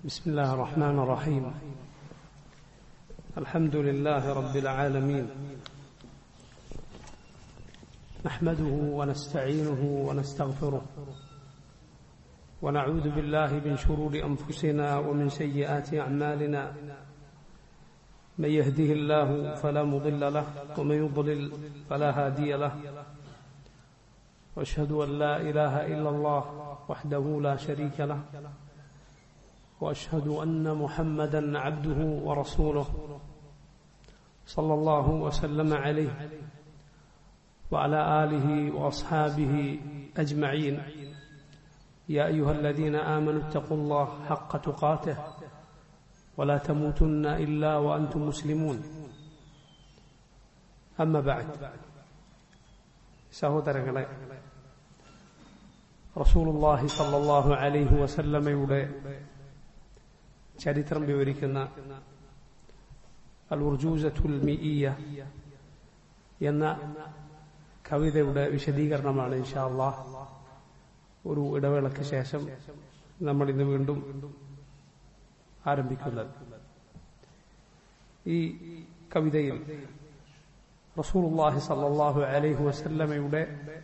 بسم الله الرحمن الرحيم الحمد لله رب العالمين نحمده ونستعينه ونستغفره ونعوذ بالله من شرور انفسنا ومن سيئات اعمالنا من يهده الله فلا مضل له ومن يضلل فلا هادي له واشهد ان لا اله الا الله وحده لا شريك له واشهد ان محمدا عبده ورسوله صلى الله وسلم عليه وعلى اله واصحابه اجمعين يا ايها الذين امنوا اتقوا الله حق تقاته ولا تموتن الا وانتم مسلمون اما بعد സഹോദരങ്ങളെ റസൂലുള്ളാഹി സല്ലല്ലാഹു അലൈഹി വസല്ലമയുടെ ചരിത്രം വിവരിക്കുന്ന അൽ ഉർജൂസത്തുൽ മിഇയ എന്ന കവിതയുടെ വിശദീകരണമാണ് ഇൻഷാ അള്ളാഹ് ഒരു ഇടവേളയ്ക്ക് ശേഷം നമ്മൾ ഇന്ന് വീണ്ടും ആരംഭിക്കുന്നത് ഈ കവിതയിൽ റസൂലുള്ളാഹി സല്ലല്ലാഹു അലൈഹി വസല്ലമയുടെ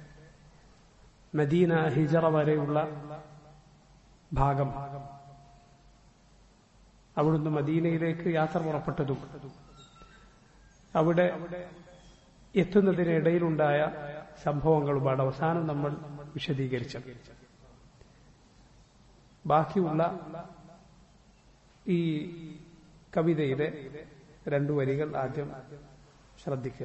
മദീന ഹിജറ വരെയുള്ള ഭാഗം അവിടുന്ന് മദീനയിലേക്ക് യാത്ര പുറപ്പെട്ടതും അവിടെ എത്തുന്നതിനിടയിലുണ്ടായ സംഭവങ്ങളുമാണ് അവസാനം നമ്മൾ വിശദീകരിച്ചത് ബാക്കിയുള്ള ഈ കവിതയിലെ രണ്ടു വരികൾ ആദ്യം ശ്രദ്ധിക്കുക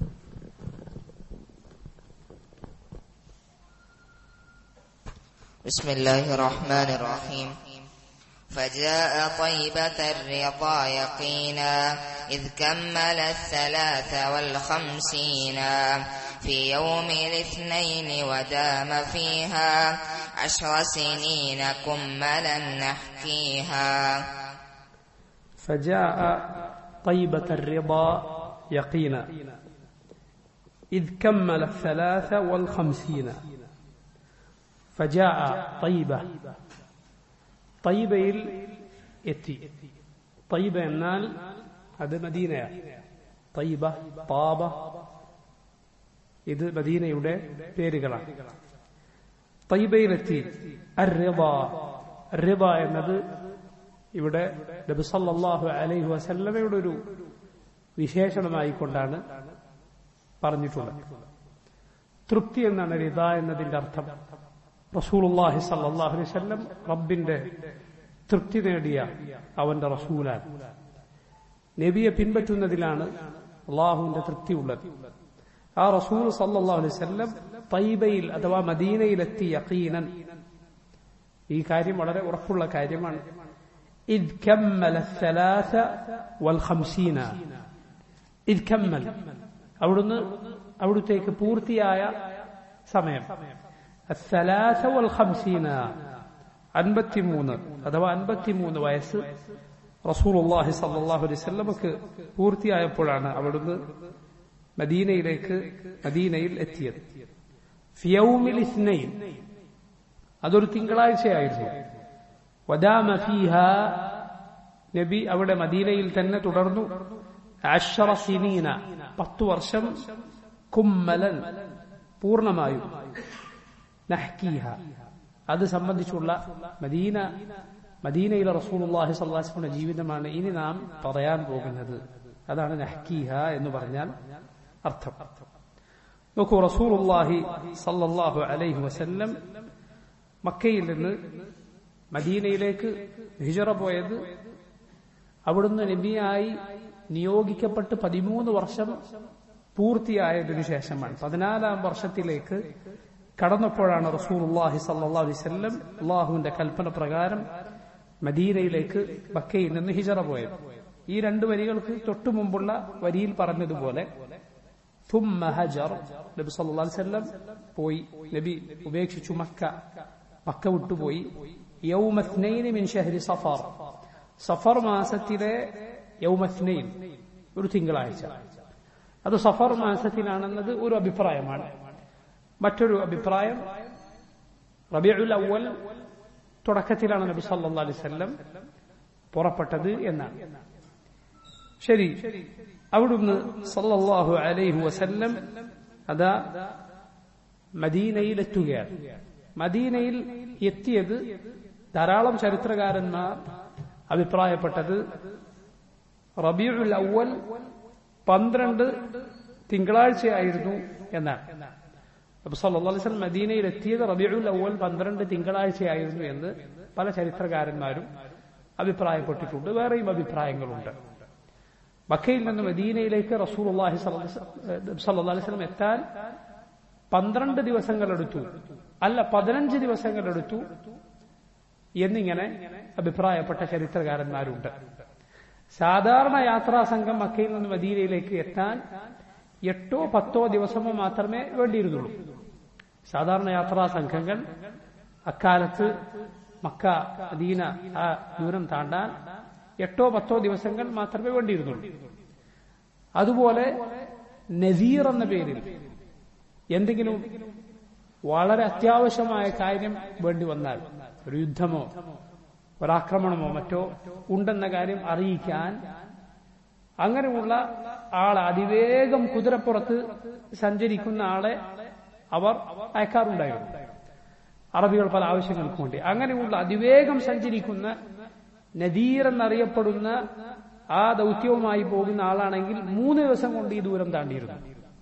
بسم الله الرحمن الرحيم فجاء طيبة الرضا يقينا إذ كمل الثلاث والخمسين في يوم الاثنين ودام فيها عشر سنين كملا نحكيها فجاء طيبة الرضا يقينا إذ كمل الثلاث والخمسين فجاء طيبة طيبയിൽ എത്തി طيب എന്നാൽ അത് മദീനയാണ് طيب طاب ഇത് മദീനയുടെ പേരുകളാണ് طيبയിലെത്തി الرضا الرضا എന്നത് ഇവിടെ നബി സല്ലല്ലാഹു അലൈഹി വസല്ലമയുടെ ഒരു വിശേഷണമായി കൊണ്ടാണ് പറഞ്ഞിട്ടുള്ളത് തൃപ്തി എന്നാണ് റിത എന്നതിന്റെ അർത്ഥം റസൂലുള്ളാഹി സല്ലല്ലാഹു അലൈഹി വസല്ലം റബ്ബിന്റെ തൃപ്തി നേടിയ അവന്റെ റസൂലാണ് നബിയെ പിൻപറ്റുന്നതിലാണ് അള്ളാഹുവിന്റെ തൃപ്തി ഉള്ളത് ആ റസൂൽ സല്ലല്ലാഹു അലൈഹി വസല്ലം തൈബയിൽ അഥവാ മദീനയിലെത്തി യഖീനൻ ഈ കാര്യം വളരെ ഉറപ്പുള്ള കാര്യമാണ് إذ كمل الثلاث والخمسين إذ كمل അവിടുന്ന് അവിടുത്തേക്ക് പൂർത്തിയായ സമയം الثلاث والخمسين അൻപത്തിമൂന്ന് അഥവാ അൻപത്തിമൂന്ന് വയസ്സ് റസൂലുള്ളാഹി സല്ലല്ലാഹു അലൈഹി വസല്ലമക്ക് പൂർത്തിയായപ്പോഴാണ് അവിടുന്ന് മദീനയിലേക്ക് മദീനയിൽ എത്തിയത് ഫിയൗമിൽ ഇസ്നൈൻ അതൊരു തിങ്കളാഴ്ചയായിരുന്നു വദാമ ഫീഹ നബി അവിടെ മദീനയിൽ തന്നെ തുടർന്നു അഷറ സിനീന പത്തു വർഷം കുമ്മലൻ പൂർണ്ണമായും നഹ്കീഹ അത് സംബന്ധിച്ചുള്ള മദീന മദീനയിലെ റസൂലുള്ളാഹി സ്വല്ലല്ലാഹു ജീവിതമാണ് ഇനി നാം പറയാൻ പോകുന്നത് അതാണ് നഹ്കീഹ എന്ന് പറഞ്ഞാൽ അർത്ഥം നോക്കൂ റസൂലുള്ളാഹി സല്ലല്ലാഹു അലൈഹി വസല്ലം മക്കയിൽ നിന്ന് മദീനയിലേക്ക് ഹിജറ പോയത് അവിടുന്ന് നബിയായി നിയോഗിക്കപ്പെട്ട് പതിമൂന്ന് വർഷം പൂർത്തിയായതിനു ശേഷമാണ് പതിനാലാം വർഷത്തിലേക്ക് കടന്നപ്പോഴാണ് റസൂലുള്ളാഹി സല്ലല്ലാഹു അലൈഹി വസല്ലം അള്ളാഹുവിന്റെ കൽപ്പന പ്രകാരം മദീനയിലേക്ക് മക്കയിൽ നിന്ന് ഹിജറ പോയത് ഈ രണ്ട് വരികൾക്ക് തൊട്ടു മുമ്പുള്ള വരിയിൽ പറഞ്ഞതുപോലെ ثم هجر നബി സല്ലല്ലാഹു അലൈഹി വസല്ലം പോയി നബി ഉപേക്ഷിച്ചു മക്ക മക്ക വിട്ടുപോയി യൗമത്നൈന് മിൻ ഷഹരി സഫർ സഫർ മാസത്തിലെ യൗമത്നൈൻ ഒരു തിങ്കളാഴ്ച അത് സഫർ മാസത്തിലാണെന്നത് ഒരു അഭിപ്രായമാണ് മറ്റൊരു അഭിപ്രായം റബിയുൽ അവൽ തുടക്കത്തിലാണ് നബി സല്ലല്ലാഹു അലൈഹി വസല്ലം പുറപ്പെട്ടത് എന്നാണ് ശരി അവിടുന്ന് സല്ലല്ലാഹു അലൈഹി വസല്ലം അതാ മദീനയിലെത്തുകയാണ് മദീനയിൽ എത്തിയത് ധാരാളം ചരിത്രകാരന്മാർ അഭിപ്രായപ്പെട്ടത് റബീഉൽ അവൽ പന്ത്രണ്ട് തിങ്കളാഴ്ചയായിരുന്നു എന്നാണ് അപ്പൊ സല്ലല്ലാഹു അലൈഹി വസല്ലം മദീനയിൽ എത്തിയത് റബീഉൽ അവൽ പന്ത്രണ്ട് തിങ്കളാഴ്ചയായിരുന്നു എന്ന് പല ചരിത്രകാരന്മാരും അഭിപ്രായപ്പെട്ടിട്ടുണ്ട് വേറെയും അഭിപ്രായങ്ങളുണ്ട് മക്കയിൽ നിന്ന് മദീനയിലേക്ക് റസൂലുള്ളാഹി സല്ലല്ലാഹു അലൈഹി വസല്ലം എത്താൻ പന്ത്രണ്ട് ദിവസങ്ങളെടുത്തു അല്ല പതിനഞ്ച് ദിവസങ്ങളെടുത്തു എന്നിങ്ങനെ അഭിപ്രായപ്പെട്ട ചരിത്രകാരന്മാരുണ്ട് സാധാരണ യാത്രാ സംഘം മക്കയിൽ നിന്ന് മദീനയിലേക്ക് എത്താൻ എട്ടോ പത്തോ ദിവസമോ മാത്രമേ വേണ്ടിയിരുന്നുള്ളൂ സാധാരണ യാത്രാ സംഘങ്ങൾ അക്കാലത്ത് മക്ക മദീന ആ ദൂരം താണ്ടാൻ എട്ടോ പത്തോ ദിവസങ്ങൾ മാത്രമേ വേണ്ടിയിരുന്നുള്ളൂ അതുപോലെ നസീർ എന്ന പേരിൽ എന്തെങ്കിലും വളരെ അത്യാവശ്യമായ കാര്യം വേണ്ടി വന്നാൽ ഒരു യുദ്ധമോ ഒരാക്രമണമോ മറ്റോ ഉണ്ടെന്ന കാര്യം അറിയിക്കാൻ അങ്ങനെയുള്ള ആൾ അതിവേഗം കുതിരപ്പുറത്ത് സഞ്ചരിക്കുന്ന ആളെ അവർ അയക്കാറുണ്ടായിരുന്നു അറബികൾ പല ആവശ്യങ്ങൾക്കും വേണ്ടി അങ്ങനെയുള്ള അതിവേഗം സഞ്ചരിക്കുന്ന നദീർ എന്നറിയപ്പെടുന്ന ആ ദൗത്യവുമായി പോകുന്ന ആളാണെങ്കിൽ മൂന്ന് ദിവസം കൊണ്ട് ഈ ദൂരം താണ്ടിയിരുന്നു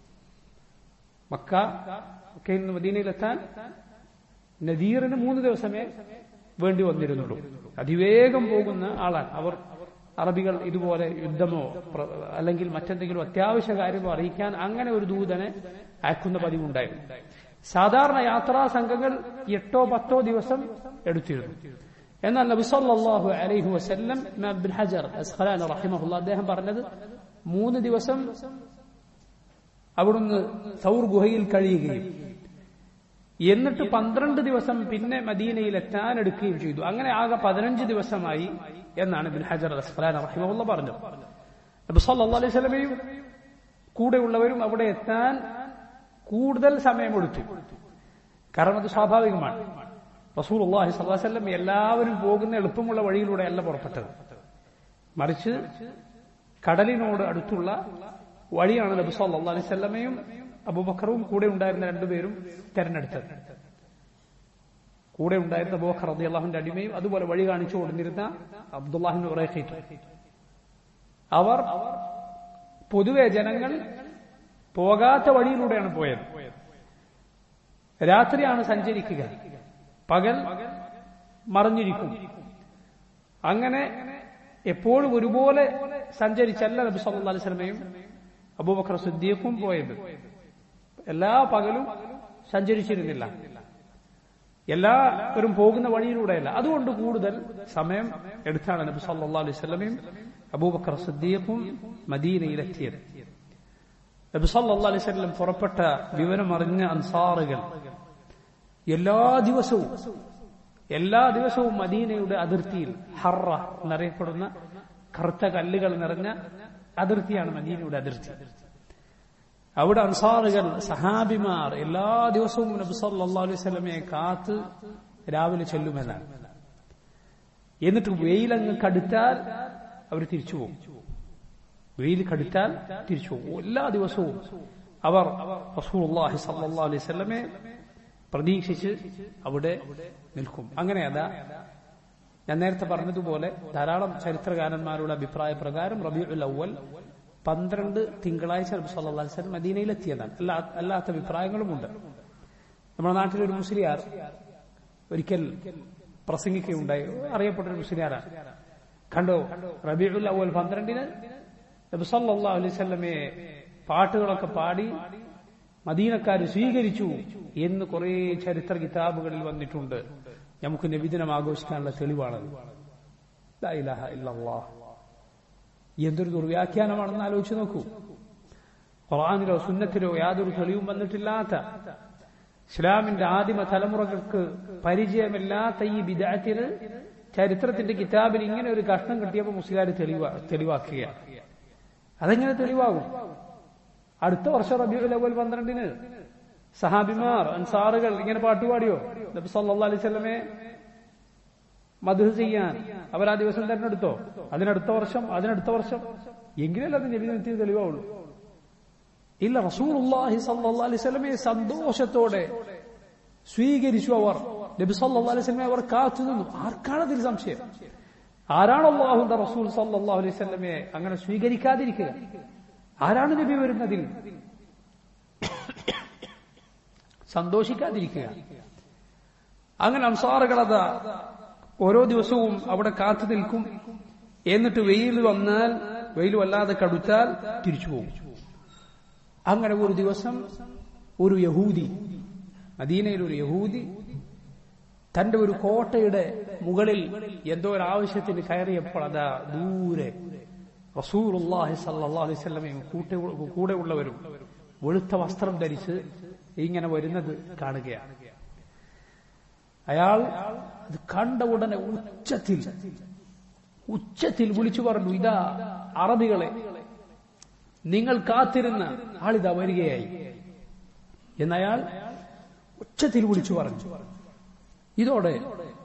മക്ക മക്കയിൽ നിന്ന് മദീനയിലെത്താൻ നദീറിന് മൂന്ന് ദിവസമേ വേണ്ടി വന്നിരുന്നുള്ളൂ അതിവേഗം പോകുന്ന ആളാണ് അവർ അറബികൾ ഇതുപോലെ യുദ്ധമോ അല്ലെങ്കിൽ മറ്റെന്തെങ്കിലും അത്യാവശ്യ കാര്യമോ അറിയിക്കാൻ അങ്ങനെ ഒരു ദൂതനെ അയക്കുന്ന പതിവുണ്ടായിരുന്നു സാധാരണ യാത്രാ സംഘങ്ങൾ എട്ടോ പത്തോ ദിവസം എടുത്തിരുന്നു എന്നാൽ നബിസല്ലാഹു അലൈഹി വസല്ലം ബിൻ ഹജർ അസ്ഖലാൻ റഹിമഹുല്ല അദ്ദേഹം പറഞ്ഞത് മൂന്ന് ദിവസം അവിടുന്ന് സൗർ ഗുഹയിൽ കഴിയുകയും എന്നിട്ട് പന്ത്രണ്ട് ദിവസം പിന്നെ മദീനയിൽ എത്താൻ എടുക്കുകയും ചെയ്തു അങ്ങനെ ആകെ പതിനഞ്ച് ദിവസമായി എന്നാണ് ബിൻ ഹജർ അസ്ഫലാൻ റഹിമുള്ള പറഞ്ഞത് നബി സല്ലല്ലാഹു അലൈഹി വസല്ലമയും കൂടെയുള്ളവരും അവിടെ എത്താൻ കൂടുതൽ സമയമെടുത്തു കാരണം അത് സ്വാഭാവികമാണ് റസൂൽ അള്ളാഹി സ്വല്ലം എല്ലാവരും പോകുന്ന എളുപ്പമുള്ള വഴിയിലൂടെ അല്ല പുറപ്പെട്ടത് മറിച്ച് കടലിനോട് അടുത്തുള്ള വഴിയാണ് നബി സല്ലല്ലാഹു അലൈഹി വസല്ലമയും അബൂബക്കറും കൂടെ ഉണ്ടായിരുന്ന രണ്ടുപേരും തെരഞ്ഞെടുത്തത് കൂടെ ഉണ്ടായിരുന്ന അബൂബക്കർ റളിയല്ലാഹുവിന്റെ അടിമയും അതുപോലെ വഴി കാണിച്ചു കൊടുത്തിരുന്ന അബ്ദുല്ലാഹിൻ ഉറൈഖീത്തും അവർ പൊതുവെ ജനങ്ങൾ പോകാത്ത വഴിയിലൂടെയാണ് പോയത് രാത്രിയാണ് സഞ്ചരിക്കുക പകൽ മറഞ്ഞിരിക്കും അങ്ങനെ എപ്പോഴും ഒരുപോലെ സഞ്ചരിച്ചല്ല നബി സല്ലല്ലാഹു അലൈഹി വസല്ലമയും അബൂബക്കർ സിദ്ദീഖും പോയത് എല്ലാ പകലും സഞ്ചരിച്ചിരുന്നില്ല എല്ലാവരും പോകുന്ന വഴിയിലൂടെയല്ല അതുകൊണ്ട് കൂടുതൽ സമയം എടുത്താണ് നബി സല്ലല്ലാഹു അലൈഹി വസല്ലമയും അബൂബക്കർ സിദ്ദീഖും മദീനയിലെത്തിയത് നബി സല്ലല്ലാഹു അലൈഹി വസല്ലം പുറപ്പെട്ട വിവരമറിഞ്ഞ അൻസാറുകൾ എല്ലാ ദിവസവും എല്ലാ ദിവസവും മദീനയുടെ അതിർത്തിയിൽ ഹറ എന്നറിയപ്പെടുന്ന കറുത്ത കല്ലുകൾ നിറഞ്ഞ അതിർത്തിയാണ് മദീനയുടെ അതിർത്തി അവിടെ അൻസാറുകൾ സഹാബിമാർ എല്ലാ ദിവസവും നബി സല്ലല്ലാഹു അലൈഹി വസല്ലമയെ കാത്ത് രാവിലെ ചെല്ലുമെന്നാണ് എന്നിട്ട് വെയിലങ്ങ് കടുത്താൽ അവർ തിരിച്ചു പോകും വെയിൽ കടുത്താൽ തിരിച്ചു പോകും എല്ലാ ദിവസവും അവർ റസൂലുള്ളാഹി സല്ലല്ലാഹു അലൈഹി വസല്ലമയെ പ്രതീക്ഷിച്ച് അവിടെ നിൽക്കും അങ്ങനെ അതാ ഞാൻ നേരത്തെ പറഞ്ഞതുപോലെ ധാരാളം ചരിത്രകാരന്മാരുടെ അഭിപ്രായ പ്രകാരം റബിഉൽ അവൽ പന്ത്രണ്ട് തിങ്കളാഴ്ച നബി സല്ലല്ലാഹു അലൈഹി വസല്ലം മദീനയിലെത്തിയതാണ് അല്ലാ അല്ലാത്ത അഭിപ്രായങ്ങളുമുണ്ട് നമ്മുടെ നാട്ടിലൊരു മുസ്ലിയാർ ഒരിക്കൽ പ്രസംഗിക്കുകയുണ്ടായി അറിയപ്പെട്ടൊരു മുസ്ലിയാരാണ് കണ്ടോ റബിഉൽ അവൽ പന്ത്രണ്ടിന് നബി സല്ലല്ലാഹു അലൈഹി വസല്ലമയെ പാട്ടുകളൊക്കെ പാടി മദീനക്കാർ സ്വീകരിച്ചു എന്ന് കുറെ ചരിത്ര കിതാബുകളിൽ വന്നിട്ടുണ്ട് നമുക്ക് നബിദിനം ആഘോഷിക്കാനുള്ള തെളിവാണത് ലാ ഇലാഹ ഇല്ലല്ലാഹ് എന്തൊരു ദുർവ്യാഖ്യാനമാണെന്ന് ആലോചിച്ച് നോക്കൂ ഖുർആാനിലോ സുന്നത്തിലോ യാതൊരു തെളിവും വന്നിട്ടില്ലാത്ത ഇസ്ലാമിന്റെ ആദിമ തലമുറകൾക്ക് പരിചയമില്ലാത്ത ഈ വിദാത്തിന് ചരിത്രത്തിന്റെ കിതാബിൽ ഇങ്ങനെ ഒരു കഷ്ണം കിട്ടിയപ്പോൾ മുസ്ലികാർ തെളിവാ തെളിവാക്കുകയാണ് അതെങ്ങനെ തെളിവാകും അടുത്ത വർഷം റബിയുൽ അവൽ പന്ത്രണ്ടിന് സഹാബിമാർ അൻസാറുകൾ ഇങ്ങനെ പാട്ടുപാടിയോ നബി സല്ലല്ലാഹു അലൈഹി വസല്ലമയെ മധു ചെയ്യാൻ അവർ ആ ദിവസം തെരഞ്ഞെടുത്തോ അതിനടുത്ത വർഷം അതിനടുത്ത വർഷം എങ്കിലല്ല അത് നബിദിനത്തിന് തെളിവാവുള്ളൂ ഇല്ല റസൂലുള്ളാഹി സല്ലല്ലാഹു അലൈഹി വസല്ലമയെ സന്തോഷത്തോടെ സ്വീകരിച്ചു അവർ നബി സല്ലല്ലാഹു അലൈഹി വസല്ലമയെ അവർ കാത്തു നിന്നു ആർക്കാണ് അതിൽ സംശയം ആരാണ് അള്ളാഹുന്റെ റസൂൽ സല്ലല്ലാഹു അലൈഹി വസല്ലമയെ അങ്ങനെ സ്വീകരിക്കാതിരിക്കുക ആരാണ് നബി വരുന്നതിൽ സന്തോഷിക്കാതിരിക്കുക അങ്ങനെ അംസാറുകളത് ഓരോ ദിവസവും അവിടെ കാത്തു നിൽക്കും എന്നിട്ട് വെയിൽ വന്നാൽ വെയിൽ വല്ലാതെ കടുത്താൽ തിരിച്ചു പോകും അങ്ങനെ ഒരു ദിവസം ഒരു യഹൂദി മദീനയിൽ ഒരു യഹൂദി തന്റെ ഒരു കോട്ടയുടെ മുകളിൽ എന്തോ ഒരു ആവശ്യത്തിന് കയറിയപ്പോൾ അതാ ദൂരെ റസൂലുള്ളാഹി സല്ലല്ലാഹു അലൈഹി വസല്ലമയും കൂടെ കൂടെ ഉള്ളവരും വെളുത്ത വസ്ത്രം ധരിച്ച് ഇങ്ങനെ വരുന്നത് കാണുകയാണ് അയാൾ അത് കണ്ട ഉടനെ ഉച്ചത്തിൽ ഉച്ചത്തിൽ വിളിച്ചു പറഞ്ഞു ഇതാ അറബികളെ നിങ്ങൾ കാത്തിരുന്ന ആളിതാ വരികയായി എന്നയാൾ ഉച്ചത്തിൽ വിളിച്ചു പറഞ്ഞു ഇതോടെ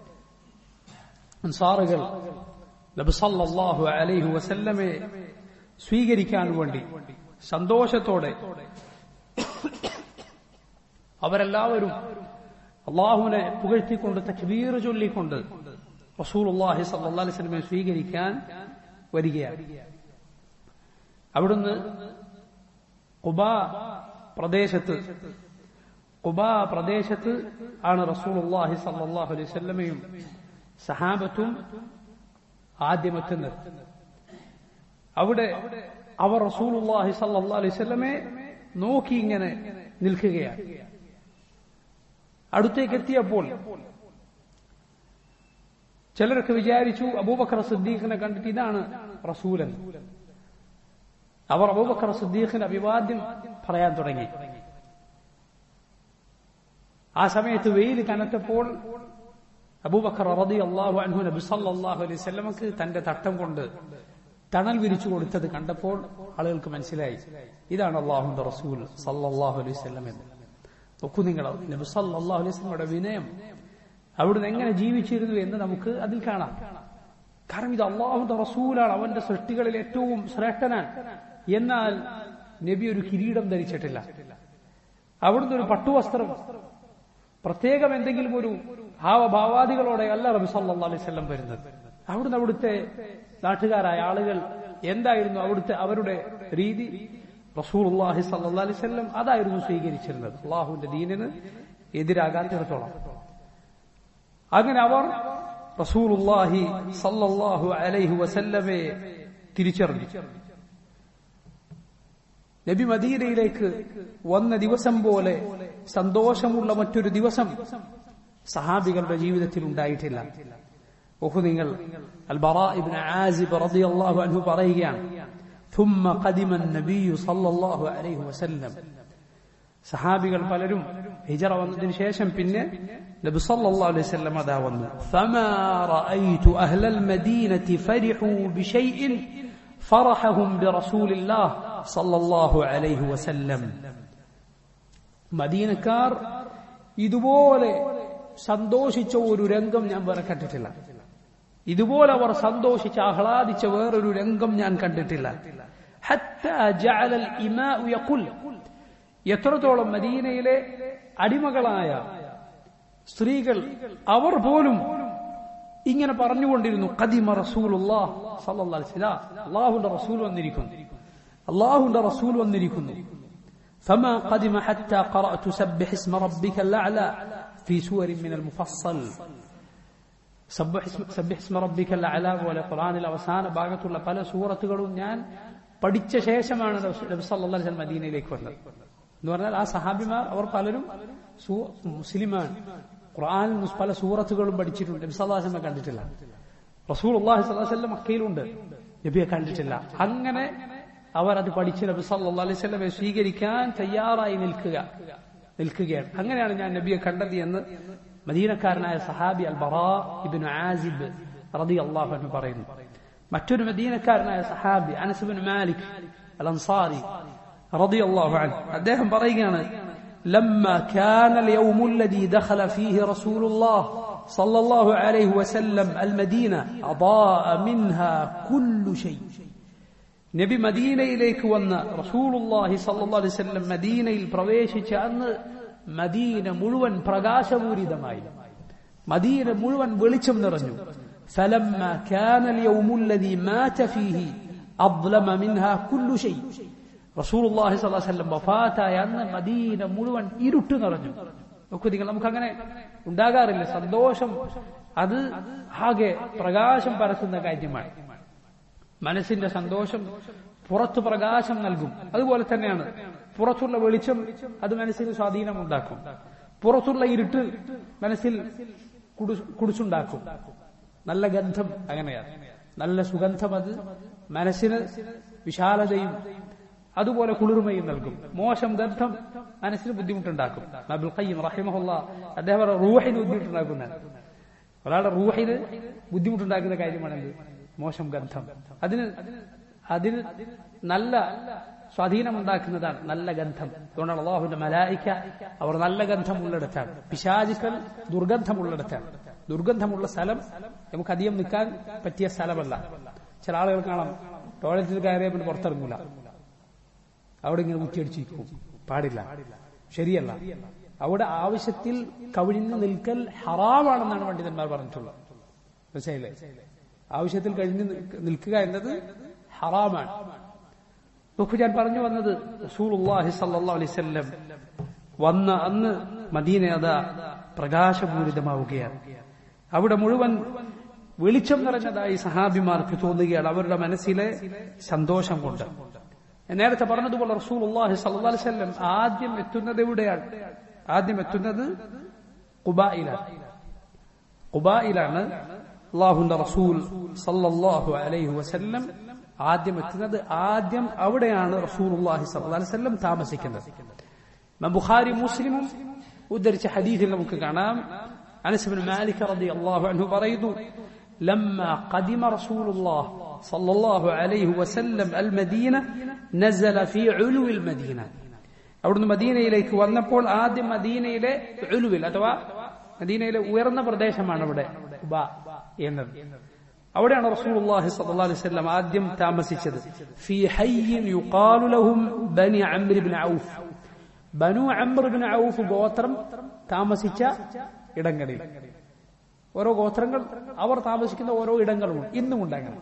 അൻസാറുകൾ നബിസല്ലാഹു അലൈഹി വസല്ലമെ സ്വീകരിക്കാൻ വേണ്ടി സന്തോഷത്തോടെ അവരെല്ലാവരും അള്ളാഹുവിനെ പുകഴ്ത്തിക്കൊണ്ട് തക്ബീർ ചൊല്ലിക്കൊണ്ട് റസൂലുള്ളാഹി സല്ലല്ലാഹു അലൈഹി വസല്ലമയെ സ്വീകരിക്കാൻ വരികയാണ് അവിടുന്ന് കുബാ പ്രദേശത്ത് കുബാ പ്രദേശത്ത് ആണ് റസൂലുള്ളാഹി സല്ലല്ലാഹു അലൈഹി വസല്ലമയും സഹാബത്തും ആദ്യമെത്തുന്നത് അവിടെ അവർ റസൂലുള്ളാഹി സല്ലല്ലാഹു അലൈഹി വസല്ലമയെ നോക്കി ഇങ്ങനെ നിൽക്കുകയാണ് അടുത്തേക്ക് എത്തിയപ്പോൾ ചിലരൊക്കെ വിചാരിച്ചു അബൂബക്കർ സിദ്ദീഖിനെ കണ്ടിട്ട് ഇതാണ് റസൂലൻ അവർ അബൂബക്കർ സിദ്ദീഖിന് അഭിവാദ്യം പറയാൻ തുടങ്ങി ആ സമയത്ത് വെയിൽ കനത്തപ്പോൾ അബൂബക്കർ റതി അള്ളാഹു അൻഹു നബി സല്ലല്ലാഹു അലൈഹി വസല്ലമക്ക് തന്റെ തട്ടം കൊണ്ട് തണൽ വിരിച്ചു കൊടുത്തത് കണ്ടപ്പോൾ ആളുകൾക്ക് മനസ്സിലായി ഇതാണ് അള്ളാഹുന്റെ റസൂൽ സല്ലല്ലാഹു അലൈഹി വസല്ലം എന്ന് നോക്കൂ നിങ്ങൾ നബി സല്ലല്ലാഹു അലൈഹി വസല്ലമയുടെ വിനയം അവിടുന്ന് എങ്ങനെ ജീവിച്ചിരുന്നു എന്ന് നമുക്ക് അതിൽ കാണാം കാരണം ഇത് അള്ളാഹുന്റെ റസൂലാണ് അവന്റെ സൃഷ്ടികളിൽ ഏറ്റവും ശ്രേഷ്ഠനാണ് എന്നാൽ നബി ഒരു കിരീടം ധരിച്ചിട്ടില്ല അവിടുന്ന് ഒരു പട്ടുവസ്ത്രം പ്രത്യേകം എന്തെങ്കിലും ഒരു ഭാവഭാവാദികളോടെ അല്ല റബി സല്ലാ അലൈഹി സ്വല്ലം വരുന്നത് അവിടുന്ന് അവിടുത്തെ നാട്ടുകാരായ ആളുകൾ എന്തായിരുന്നു അവിടുത്തെ അവരുടെ രീതി റസൂൽ അള്ളാഹി സല്ലാ അലൈഹി സ്വല്ലം അതായിരുന്നു സ്വീകരിച്ചിരുന്നത് അള്ളാഹുവിന്റെ ദീനിന് എതിരാകാത്തിടത്തോളം അങ്ങനെ അവർ റസൂലുള്ളാഹി സല്ലല്ലാഹു അലൈഹി വസല്ലമയെ തിരിച്ചറിഞ്ഞു നബി മദീനയിലേക്ക് വന്ന ദിവസം പോലെ സന്തോഷമുള്ള മറ്റൊരു ദിവസം സഹാബികളുടെ ജീവിതത്തിൽ ഉണ്ടായിട്ടില്ല ഓഹു നിങ്ങൾ അൽബറ ഇബ്നു ആസിബ് റളിയല്ലാഹു അൻഹു പറയുകയാണ് ثم قدم النبي صلى الله عليه وسلم സഹാബികൾ പലരും ഹിജറ വന്നതിന് ശേഷം പിന്നെ നബി സല്ലല്ലാഹു അലൈഹി വസല്ലം അതാ വന്നു فما رأيت أهل المدينة فرحوا بشيء فرحهم برسول الله صلى الله عليه وسلم മദീനക്കാർ ഇതുപോലെ സന്തോഷിച്ച ഒരു രംഗം ഞാൻ വേറെ കണ്ടിട്ടില്ല ഇതുപോലെ അവർ സന്തോഷിച്ച് ആഹ്ലാദിച്ച വേറൊരു രംഗം ഞാൻ കണ്ടിട്ടില്ല എത്രത്തോളം മദീനയിലെ അടിമകളായ സ്ത്രീകൾ അവർ പോലും ഇങ്ങനെ പറഞ്ഞുകൊണ്ടിരുന്നു കദിമ റസൂലുല്ലാ അള്ളാഹുന്റെ റസൂൽ വന്നിരിക്കുന്നു അള്ളാഹുന്റെ റസൂൽ വന്നിരിക്കുന്നു فما قدم حتى قرأت سبح اسم ربك الأعلى في سور من المفصل سبح اسم, سبح اسم ربك الأعلى പോലെ ഖുർആനിൽ അവസാന ഭാഗത്തുള്ള പല സൂറത്തുകളും ഞാൻ പഠിച്ച ശേഷമാണ് നബി സല്ലല്ലാഹു അലൈഹി വസല്ലം മദീനയിലേക്ക് വന്നത് എന്ന് പറഞ്ഞാൽ ആ സഹാബിമാർ അവർ പലരും മുസ്ലിമാണ് ഖുർആനിൽ പല സൂറത്തുകളും പഠിച്ചിട്ടുണ്ട് നബി സല്ലല്ലാഹു അലൈഹി വസല്ലം കണ്ടിട്ടില്ല റസൂൽ അള്ളാഹി സ്വല്ലല്ലാഹു അലൈഹി വസല്ലം മക്കയിലുണ്ട് നബിയെ കണ്ടിട്ടില്ല അങ്ങനെ അവർ അത് പഠിച്ച് നബി സല്ലല്ലാഹു അലൈഹി വസല്ലമയെ സ്വീകരിക്കാൻ തയ്യാറായി നിൽക്കുക നിൽക്കുകയാണ് അങ്ങനെയാണ് ഞാൻ നബിയെ കണ്ടത് എന്ന് മദീനക്കാരനായ സഹാബി അൽ ബറാ ഇബ്നു ആസിബ് റളിയല്ലാഹു അൻഹു പറയുന്നു മറ്റൊരു മദീനക്കാരനായ സഹാബി അനസ് ഇബ്നു മാലിക് അൽ അൻസാരി റളിയല്ലാഹു അൻഹു അദ്ദേഹം പറയുകയാണ് لما كان اليوم الذي دخل فيه رسول الله صلى الله عليه وسلم المدينة أضاء منها كل شيء നബി മദീനയിലേക്ക് വന്ന റസൂലുള്ളാഹി സല്ലല്ലാഹു അലൈഹി വസല്ലം മദീനയിൽ പ്രവേശിച്ച അന്ന് മദീന മുഴുവൻ പ്രകാശപൂരിതമായി മദീന മുഴുവൻ വെളിച്ചം നിറഞ്ഞു فلما كان اليوم الذي مات فيه أظلم منها كل شيء റസൂൽ അള്ളാഹി സ്വല്ലാ വല്ലം വഫാത്തായ അന്ന് മദീന മുഴുവൻ ഇരുട്ട് നിറഞ്ഞു നോക്കൂ നിങ്ങൾ നമുക്ക് അങ്ങനെ ഉണ്ടാകാറില്ല സന്തോഷം അത് ആകെ പ്രകാശം പരത്തുന്ന കാര്യമാണ് മനസ്സിന്റെ സന്തോഷം പുറത്തു പ്രകാശം നൽകും അതുപോലെ തന്നെയാണ് പുറത്തുള്ള വെളിച്ചം അത് മനസ്സിന് സ്വാധീനമുണ്ടാക്കും പുറത്തുള്ള ഇരുട്ട് മനസ്സിൽ കുടു- കുടിച്ചുണ്ടാക്കും നല്ല ഗന്ധം അങ്ങനെയാണ് നല്ല സുഗന്ധം അത് മനസ്സിന് വിശാലതയും അതുപോലെ കുളിർമയും നൽകും മോശം ഗന്ധം മനസ്സിന് ബുദ്ധിമുട്ടുണ്ടാക്കും അബുൽ ഖയ്യം റഹിമഹുല്ല അദ്ദേഹം പറയും, റൂഹിന് ബുദ്ധിമുട്ടുണ്ടാക്കുന്ന ഒരാളുടെ റൂഹിന് ബുദ്ധിമുട്ടുണ്ടാക്കുന്ന കാര്യമാണെന്ത് മോശം ഗന്ധം അതിന് അതിന് നല്ല സ്വാധീനമുണ്ടാക്കുന്നതാണ് നല്ല ഗന്ധം അതുകൊണ്ടാണ് അള്ളാഹുവിന്റെ മലായിക്ക അവർ നല്ല ഗന്ധമുള്ളിടത്താണ് പിശാചുക്കൾ ദുർഗന്ധമുള്ളിടത്താണ് ദുർഗന്ധമുള്ള സ്ഥലം നമുക്ക് അധികം നിൽക്കാൻ പറ്റിയ സ്ഥലമല്ല ചില ആളുകൾ കാണാം ടോയ്ലറ്റിൽ കയറിയാൽ പിന്നെ പുറത്തിറങ്ങൂല അവിടെ ഇങ്ങനെ കുറ്റിയടിച്ചിരിക്കും പാടില്ല ശരിയല്ല അവിടെ ആവശ്യത്തിൽ കവിഞ്ഞ് നിൽക്കൽ ഹറാമാണെന്നാണ് പണ്ഡിതന്മാർ പറഞ്ഞിട്ടുള്ളത് മനസ്സിലായില്ലേ ആവശ്യത്തിൽ കഴിഞ്ഞ് നിൽക്ക- നിൽക്കുക എന്നത് ഹറാമാണ് നോക്കൂ ഞാൻ പറഞ്ഞു വന്നത് റസൂലുള്ളാഹി സല്ലല്ലാഹു അലൈഹി വസല്ലം വന്ന അന്ന് മദീന അതാ പ്രകാശപൂരിതമാവുകയാണ് അവിടെ മുഴുവൻ വെളിച്ചം നിറഞ്ഞതായി സഹാബിമാർക്ക് തോന്നുകയാണ് അവരുടെ മനസ്സിലെ സന്തോഷം കൊണ്ട് ഞാൻ നേരത്തെ പറഞ്ഞതുപോലെ റസൂലുള്ളാഹി സല്ലല്ലാഹു അലൈഹി വസല്ലം ആദ്യം എത്തുന്നത് എവിടെയാണ് ആദ്യം എത്തുന്നത് ഖുബായിലാണ് ഖുബായിലാണ് അള്ളാഹുന്റെ റസൂൽ സല്ലല്ലാഹു അലൈഹി വസല്ലം ആദ്യം എത്തുന്നത് ആദ്യം അവിടെയാണ് റസൂലുള്ളാഹി സല്ലല്ലാഹു അലൈഹി വസല്ലം താമസിക്കുന്നത് ഇമാം ബുഖാരി മുസ്ലിമും ഉദ്ധരിച്ച ഹദീസിൽ നമുക്ക് കാണാം അനസ് ബിൻ മാലിക് റളിയല്ലാഹു അൻഹു പറയുന്നു لما قدم رسول الله صلى الله عليه وسلم المدينة نزل في علو المدينة അവിടുന്ന് മദീനയിലേക്ക് വന്നപ്പോൾ ആദ്യം മദീനയിലെ ഉലുവിൽ അഥവാ മദീനയിലെ ഉയർന്ന പ്രദേശമാണ് ഇവിടെ ഉബ എന്നത് അവിടെയാണ് റസൂലുള്ളാഹി സ്വല്ലല്ലാഹു അലൈഹി വസല്ലം ആദ്യം താമസിച്ചത് ഫീ ഹയ്യിൻ യുഖാലു ലഹും ബനി അംർ ഇബ്നു ഔഫ് ബനു അംർ ഇബ്നു ഔഫ് ഗോത്രം താമസിച്ച ഇടങ്ങളിൽ ഓരോ ഗോത്രങ്ങൾ അവർ താമസിക്കുന്ന ഓരോ ഇടങ്ങളും ഇന്നും ഉണ്ട് അങ്ങനെ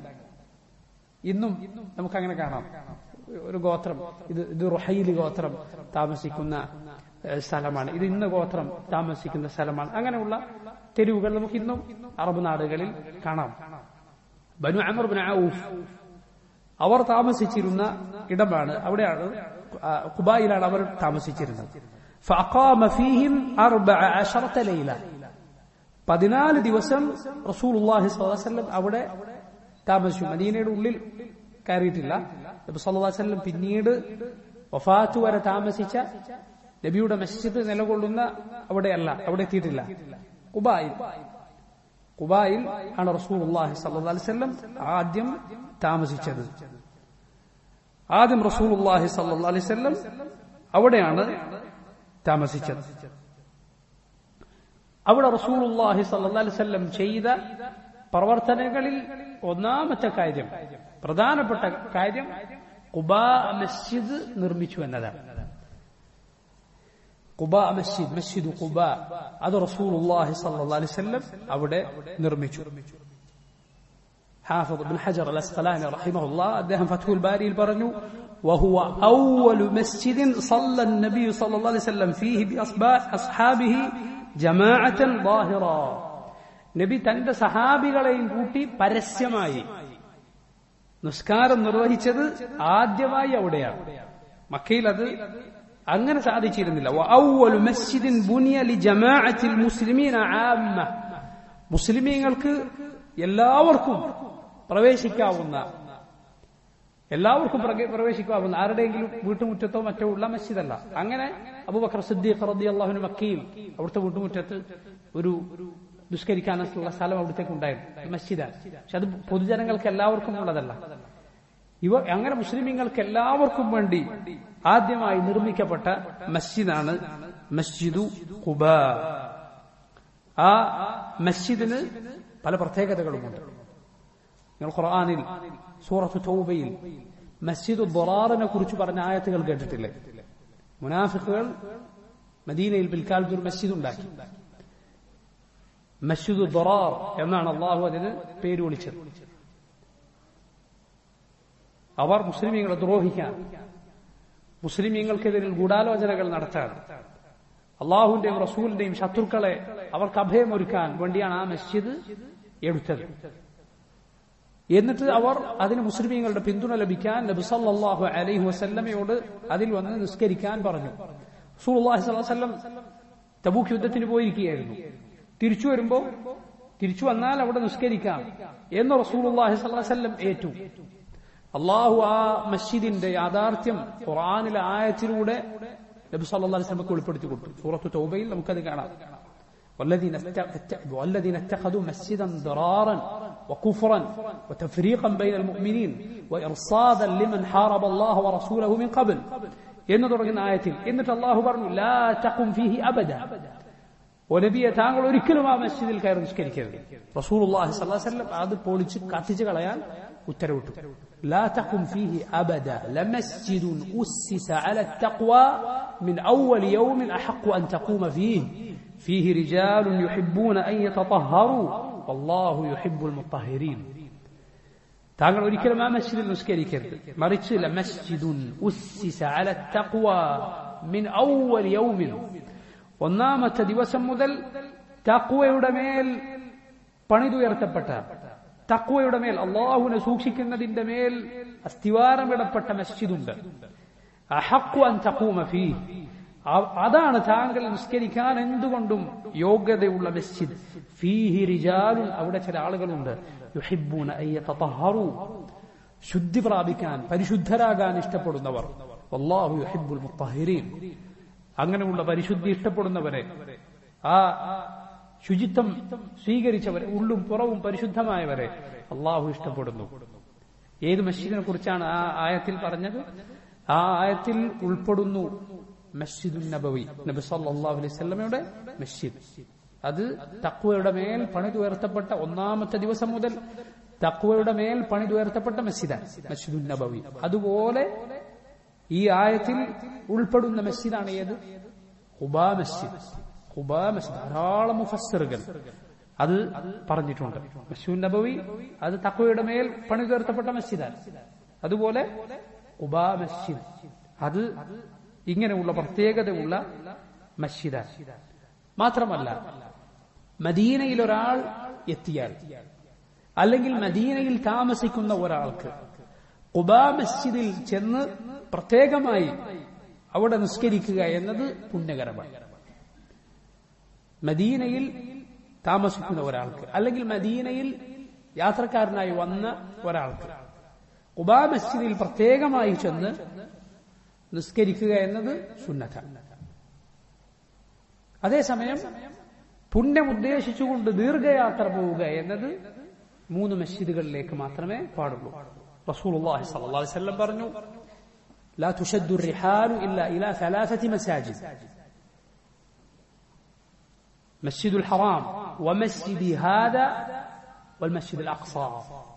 ഇന്നും നമുക്ക് അങ്ങനെ കാണാം ഒരു ഗോത്രം ഇത് ഇത് റുഹൈലി ഗോത്രം താമസിക്കുന്ന ഏഹ്, സ്ഥലമാണ് ഇത് ഇന്ന് ഗോത്രം താമസിക്കുന്ന സ്ഥലമാണ് അങ്ങനെയുള്ള തെരുവുകൾ നമുക്ക് ഇന്നും അറബ് നാടുകളിൽ കാണാം ബനു അമർ ബിൻ ഔഫ് അവർ താമസിച്ചിരുന്ന ഇടമാണ് അവിടെയാണ് ആ, ഖുബായിലാണ് അവർ താമസിച്ചിരുന്നത് فأقام فيهم أربع عشرة ليلة പതിനാല് ദിവസം റസൂലുള്ളാഹി സ്വല്ലല്ലാഹു അലൈഹി വസല്ലം അവിടെ താമസിച്ചു മദീനയുടെ ഉള്ളിൽ കയറിയിട്ടില്ല നബി സല്ലല്ലാഹു അലൈഹി വസല്ലം പിന്നീട് വഫാത്ത് വരെ താമസിച്ച നബിയുടെ മസ്ജിദ് നിലകൊള്ളുന്ന അവിടെയല്ല അവിടെ എത്തിയിട്ടില്ല കുബായിൽ കുബായിൽ ആണ് റസൂലുള്ളാഹി സ്വല്ലല്ലാഹു അലൈഹി വസല്ലം ആദ്യം താമസിച്ചത് ആദ്യം റസൂലുള്ളാഹി സ്വല്ലല്ലാഹു അലൈഹി വസല്ലം അവിടെയാണ് താമസിച്ചത് അവിടെ റസൂലുള്ളാഹി സ്വല്ലല്ലാഹു അലൈഹി വസല്ലം ചെയ്ത പ്രവർത്തനങ്ങളിൽ ഒന്നാമത്തെ കാര്യം പ്രധാനപ്പെട്ട കാര്യം കുബാ മസ്ജിദ് നിർമ്മിച്ചു എന്നതാണ് കുബാ മസ്ജിദ് മസ്ജിദ് കുബാ അത് റസൂലുള്ളാഹി സ്വല്ലല്ലാഹു അലൈഹി വസല്ലം അവിടെ നിർമ്മിച്ചു حافظ بن حجر الأسقلاني رحمه الله അദ്ദേഹം فتح الباري പറഞ്ഞു وهو أول مسجد صلى النبي صلى الله عليه وسلم فيه بأصحابه جماعة ظاهرا നബി തന്റെ സഹാബികളെയും കൂട്ടി പരസ്യമായി നിസ്കാരം നിർവഹിച്ചത് ആദ്യമായി അവിടെയാണ് മക്കയിൽ അത് അങ്ങനെ സാധിച്ചിരുന്നില്ല وأول مسجد بني لجماعة المسلمين عامة മുസ്ലിമീങ്ങൾക്ക് എല്ലാവർക്കും പ്രവേശിക്കാവുന്ന എല്ലാവർക്കും പ്രക- പ്രവേശിക്കാവുന്ന ആരുടെയെങ്കിലും വീട്ടുമുറ്റത്തോ മറ്റോ ഉള്ള മസ്ജിദല്ല അങ്ങനെ അബൂബക്കർ സിദ്ദീഖ് റതി അള്ളാഹുവിന് മക്കയിൽ അവിടുത്തെ വീട്ടുമുറ്റത്ത് ഒരു ദുഷ്കരിക്കാനുള്ള സ്ഥലം അവിടത്തേക്ക് ഉണ്ടായിരുന്നു മസ്ജിദാണ് പക്ഷെ അത് പൊതുജനങ്ങൾക്ക് എല്ലാവർക്കും ഉള്ളതല്ല ഇവ അങ്ങനെ മുസ്ലിമീങ്ങൾക്ക് എല്ലാവർക്കും വേണ്ടി ആദ്യമായി നിർമ്മിക്കപ്പെട്ട മസ്ജിദാണ് മസ്ജിദു ഖുബ ആ മസ്ജിദിന് പല പ്രത്യേകതകളുമുണ്ട് നിങ്ങൾ ഖുർആാനിൽ സൂറത്ത് തൗബയിൽ മസ്ജിദ് ദൊറാറിനെ കുറിച്ച് പറഞ്ഞ ആയത്തുകൾ കേട്ടിട്ടില്ലേ മുനാഫിക്കുകൾ മദീനയിൽ പിൽക്കാലത്ത് ഒരു മസ്ജിദ് ഉണ്ടാക്കി മസ്ജിദ് ദൊറാർ എന്നാണ് അള്ളാഹു അതിന് പേര് വിളിച്ചത് അവർ മുസ്ലിമീങ്ങളെ ദ്രോഹിക്കാൻ മുസ്ലിമീങ്ങൾക്കെതിരിൽ ഗൂഢാലോചനകൾ നടത്താൻ അള്ളാഹുവിന്റെയും റസൂലിന്റെയും ശത്രുക്കളെ അവർക്ക് അഭയമൊരുക്കാൻ വേണ്ടിയാണ് ആ മസ്ജിദ് എടുത്തത് എന്നിട്ട് അവർ അതിന് മുസ്ലിമീങ്ങളുടെ പിന്തുണ ലഭിക്കാൻ നബിസല്ലാഹു അലൈഹി വസല്ലമയോട് അതിൽ വന്ന് നിസ്കരിക്കാൻ പറഞ്ഞു റസൂലുള്ളാഹി സ്വല്ലല്ലാഹു അലൈഹി വസല്ലം തബൂക്ക് യുദ്ധത്തിന് പോയിരിക്കുകയായിരുന്നു തിരിച്ചു വരുമ്പോൾ തിരിച്ചു വന്നാൽ അവിടെ നിസ്കരിക്കാം എന്ന് റസൂലുള്ളാഹി സ്വല്ലല്ലാഹു അലൈഹി വസല്ലം ഏറ്റു അള്ളാഹു ആ മസ്ജിദിന്റെ യാഥാർത്ഥ്യം ഖുർആനിലെ ആയത്തിലൂടെ നബി സല്ലല്ലാഹു അലൈഹി വസല്ലമക്ക് വെളിപ്പെടുത്തി കൊടുത്തു സൂറത്തു തൗബയിൽ നമുക്കത് കാണാം والذين والذين اتخذوا مسجدا ضرارا وكفرا وتفريقا بين المؤمنين وإرصادا لمن حارب الله ورسوله من قبل എന്ന് തുടങ്ങുന്ന ആയത്തിൽ എന്നിട്ട് അള്ളാഹു പറഞ്ഞു ലാ തഖും ഫീഹി അബദ ഓ നബിയെ താങ്കൾ ഒരിക്കലും ആ മസ്ജിദിൽ കയറി നിസ്കരിക്കരുത് റസൂലുള്ളാഹി സ്വല്ലല്ലാഹു അലൈഹി വസല്ലം അത് പൊളിച്ച് കത്തിച്ച് കളയാൻ ഉത്തരവിട്ടു لا تقم فيه أبدا لمسجد أسس على التقوى من أول يوم أحق أن تقوم فيه فيه رجال يحبون أن يتطهروا والله يحب المطهرين താങ്കൾ ഒരിക്കലും ആ മസ്ജിദിൽ നിസ്കരിക്കരുത് മറിച്ച് ലമസ്ജിദുൻ ഉസ്സിസ അല തഖ്വ മിൻ അവ്വൽ യൗമിൻ ഒന്നാമത്തെ ദിവസം മുതൽ തഖ്വയുടെ മേൽ പണിതുയർത്തപ്പെട്ട തക്വയുടെ മേൽ അള്ളാഹുവിനെ സൂക്ഷിക്കുന്നതിന്റെ മേൽ അസ്ഥിവാരമിടപ്പെട്ട മസ്ജിദുണ്ട് അഹക്കു അൻ തഖൂമ ഫീ അതാണ് താങ്കൾ നിസ്കരിക്കാൻ എന്തുകൊണ്ടും യോഗ്യതയുള്ള മസ്ജിദ് ഫീഹി റിജാലുൻ അവിടെ ചില ആളുകളുണ്ട് യുഹിബ്ബൂന അയ്യതഹറു ശുദ്ധി പ്രാപിക്കാൻ പരിശുദ്ധരാകാൻ ഇഷ്ടപ്പെടുന്നവർ അള്ളാഹു യുഹിബ്ബുൽ മുത്തഹിരീൻ അങ്ങനെയുള്ള പരിശുദ്ധി ഇഷ്ടപ്പെടുന്നവരെ ആ ശുചിത്വം സ്വീകരിച്ചവരെ ഉള്ളും പുറവും പരിശുദ്ധമായവരെ അള്ളാഹു ഇഷ്ടപ്പെടുന്നു ഏത് മസ്ജിദിനെ കുറിച്ചാണ് ആ ആയത്തിൽ പറഞ്ഞത് ആ ആയത്തിൽ ഉൾപ്പെടുന്നു മസ്ജിദുൻ നബവി നബി സല്ലല്ലാഹു അലൈഹി വസല്ലമയുടെ മസ്ജിദ് അത് തക്വയുടെ മേൽ പണിതുയർത്തപ്പെട്ട ഒന്നാമത്തെ ദിവസം മുതൽ തക്വയുടെ മേൽ പണിതുയർത്തപ്പെട്ട മസ്ജിദാണ് മസ്ജിദുൻ നബവി അതുപോലെ ഈ ആയത്തിൽ ഉൾപ്പെടുന്ന മസ്ജിദാണ് ഏത് ഖുബാ മസ്ജിദ് ഖുബാ മസ്ജിദ് ധാരാളം മുഫസ്സിറുകൾ അത് പറഞ്ഞിട്ടുണ്ട് മസ്ജിദ് നബവി അത് തക്വയുടെ മേൽ പണിതുയർത്തപ്പെട്ട മസ്ജിദാണ് അതുപോലെ ഖുബാ മസ്ജിദ് അത് ഇങ്ങനെയുള്ള പ്രത്യേകതയുള്ള മസ്ജിദാണ് മാത്രമല്ല മദീനയിൽ ഒരാൾ എത്തിയാൽ അല്ലെങ്കിൽ മദീനയിൽ താമസിക്കുന്ന ഒരാൾക്ക് ഖുബാ മസ്ജിദിൽ ചെന്ന് പ്രത്യേകമായി അവിടെ നിസ്കരിക്കുക എന്നത് പുണ്യകരമാണ് മദീനയിൽ താമസിക്കുന്ന ഒരാൾക്ക് അല്ലെങ്കിൽ മദീനയിൽ യാത്രക്കാരനായി വന്ന ഒരാൾക്ക് ഖുബാ മസ്ജിദിൽ പ്രത്യേകമായി ചെന്ന് നിസ്കരിക്കുക എന്നത് സുന്നത്താണ് അതേസമയം പുണ്യം ഉദ്ദേശിച്ചുകൊണ്ട് ദീർഘയാത്ര പോവുക എന്നത് മൂന്ന് മസ്ജിദുകളിലേക്ക് മാത്രമേ പാടുള്ളൂ റസൂലുള്ളാഹി സ്വല്ലല്ലാഹു അലൈഹി വസല്ലം പറഞ്ഞു لا تشد الرحال إلا إلى ثلاثة مساجد مسجد الحرام ومسجد هذا والمسجد الأقصى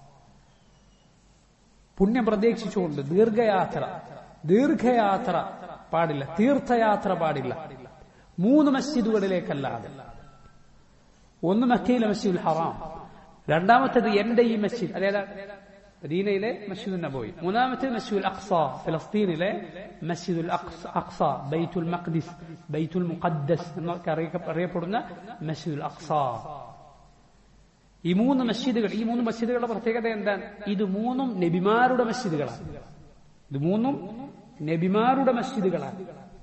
പുണ്യം പ്രതീക്ഷിച്ചുകൊണ്ട് ദീർഘയാത്ര ദീർഘയാത്ര പാടില്ല തീർത്ഥയാത്ര പാടില്ല മൂന്ന് മസ്ജിദുകളിലേക്കല്ലാതെ ഒന്ന് മക്കയിലെ മസ്ജിദുൽ ഹറാം രണ്ടാമത്തേത് എന്റെ ഈ മസ്ജിദ് അതായത് മദീനയിലെ മസ്ജിദ് നബോയി മൂന്നാമത്തേത് മസ്ജിദുൽ അക്സ ഫലസ്തീനിലെ മസ്ജിദുൽ അക്സ ബൈത്തുൽ മഖ്ദിസ് ബൈത്തുൽ മുഖദ്ദസ് എന്നൊക്കെ അറിയപ്പെടുന്ന മസ്ജിദുൽ അക്സ ഈ മൂന്ന് മസ്ജിദുകൾ ഈ മൂന്ന് മസ്ജിദുകളുടെ പ്രത്യേകത എന്താണ് ഇത് മൂന്നും നബിമാരുടെ മസ്ജിദുകളാണ് ഇത് മൂന്നും നബിമാരുടെ മസ്ജിദുകളാണ്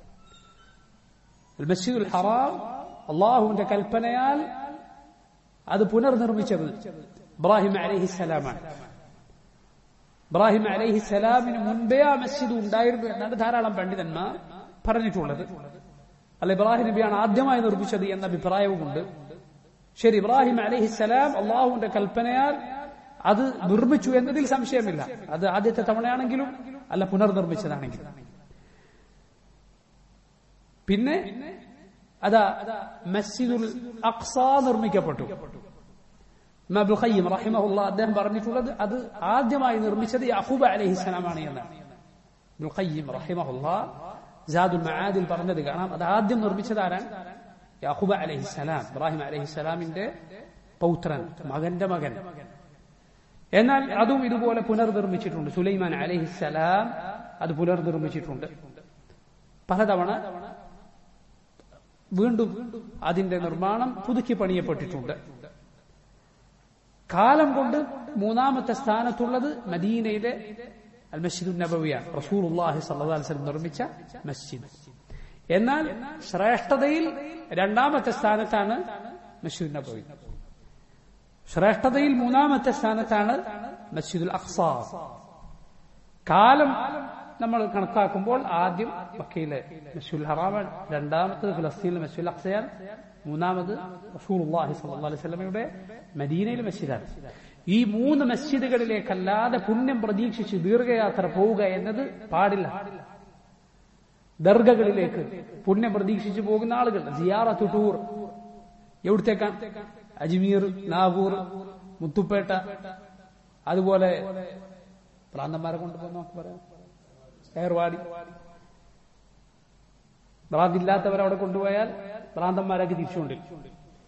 മസ്ജിദുൽ ഹറാം അള്ളാഹുവിന്റെ കൽപ്പനയാൽ അത് പുനർനിർമ്മിച്ചത് ഇബ്രാഹിം അലഹിസലാമാണ് ഇബ്രാഹിം അലഹിസലാമിന് മുൻപേ ആ മസ്ജിദ് ഉണ്ടായിരുന്നു എന്നാണ് ധാരാളം പണ്ഡിതന്മാർ പറഞ്ഞിട്ടുള്ളത് അല്ല ഇബ്രാഹിം നബിയാണ് ആദ്യമായി നിർമ്മിച്ചത് എന്ന അഭിപ്രായവുമുണ്ട് ശരി ഇബ്രാഹിം അലഹിസലാം അള്ളാഹുവിന്റെ കൽപ്പനയാൽ അത് നിർമ്മിച്ചു എന്നതിൽ സംശയമില്ല അത് ആദ്യത്തെ തവണയാണെങ്കിലും അല്ല പുനർനിർമ്മിച്ചതാണെങ്കിലും പിന്നെ അതാ മസ്ജിദുൽ അക്സ നിർമ്മിക്കപ്പെട്ടു ഇമാം ഖയ്യിം റഹിമഹുല്ല അദ്ദേഹം പറഞ്ഞിട്ടുള്ളത് അത് ആദ്യമായി നിർമ്മിച്ചത് യാഹൂബ അലഹിസ്സലാമാണ് എന്നാണ് ഇബ്നുൽ ഖയ്യിം റഹിമഹുല്ല ജാദുൽ മആദിൽ പറഞ്ഞത് കാണാം അത് ആദ്യം നിർമ്മിച്ചത് ആരാണ് യാഹൂബ അലഹിസ്സലാം ഇബ്രാഹിം അലഹിസ്സലാമിന്റെ പൗത്രൻ മകന്റെ മകൻ എന്നാൽ അതും ഇതുപോലെ പുനർനിർമ്മിച്ചിട്ടുണ്ട് സുലൈമാൻ അലഹിസ്സലാം അത് പുനർനിർമ്മിച്ചിട്ടുണ്ട് പലതവണ വീണ്ടും അതിന്റെ നിർമ്മാണം പുതുക്കി പണിയപ്പെട്ടിട്ടുണ്ട് കാലം കൊണ്ട് മൂന്നാമത്തെ സ്ഥാനത്തുള്ളത് മദീനയിലെ അൽ മസ്ജിദ് നബവിയാണ് റസൂൽ അള്ളാഹി സല്ലാസ്ലം നിർമ്മിച്ച മസ്ജിദ് എന്നാൽ ശ്രേഷ്ഠതയിൽ രണ്ടാമത്തെ സ്ഥാനത്താണ് മസ്ജിദ് നബവി ശ്രേഷ്ഠതയിൽ മൂന്നാമത്തെ സ്ഥാനത്താണ് മസ്ജിദുൽ അഖ്സ കാലം നമ്മൾ കണക്കാക്കുമ്പോൾ ആദ്യം മക്കയിലെ മസ്ജിദുൽ ഹറാമാണ് രണ്ടാമത്തത് ഫലസ്തീനിലെ മസ്ജിദുൽ അഖ്സയാണ് മൂന്നാമത് റസൂലുള്ളാഹി സ്വല്ലല്ലാഹു അലൈഹി വസല്ലമയുടെ മദീനയിലെ മസ്ജിദാണ് ഈ മൂന്ന് മസ്ജിദുകളിലേക്കല്ലാതെ പുണ്യം പ്രതീക്ഷിച്ച് ദീർഘയാത്ര പോവുക എന്നത് പാടില്ല ദർഗകളിലേക്ക് പുണ്യം പ്രതീക്ഷിച്ച് പോകുന്ന ആളുകൾ സിയാറത്ത് ടൂർ എവിടത്തേക്കാണ് അജ്മീർ നാഗൂർ മുത്തുപ്പേട്ട അതുപോലെ പ്രാന്തന്മാരെ കൊണ്ടുപോകുന്ന നമുക്ക് പറയാം ഏർവാടി ഭ്രാന്തില്ലാത്തവർ അവിടെ കൊണ്ടുപോയാൽ ഭ്രാന്തന്മാരാക്കി തിരിച്ചുകൊണ്ടിരിക്കും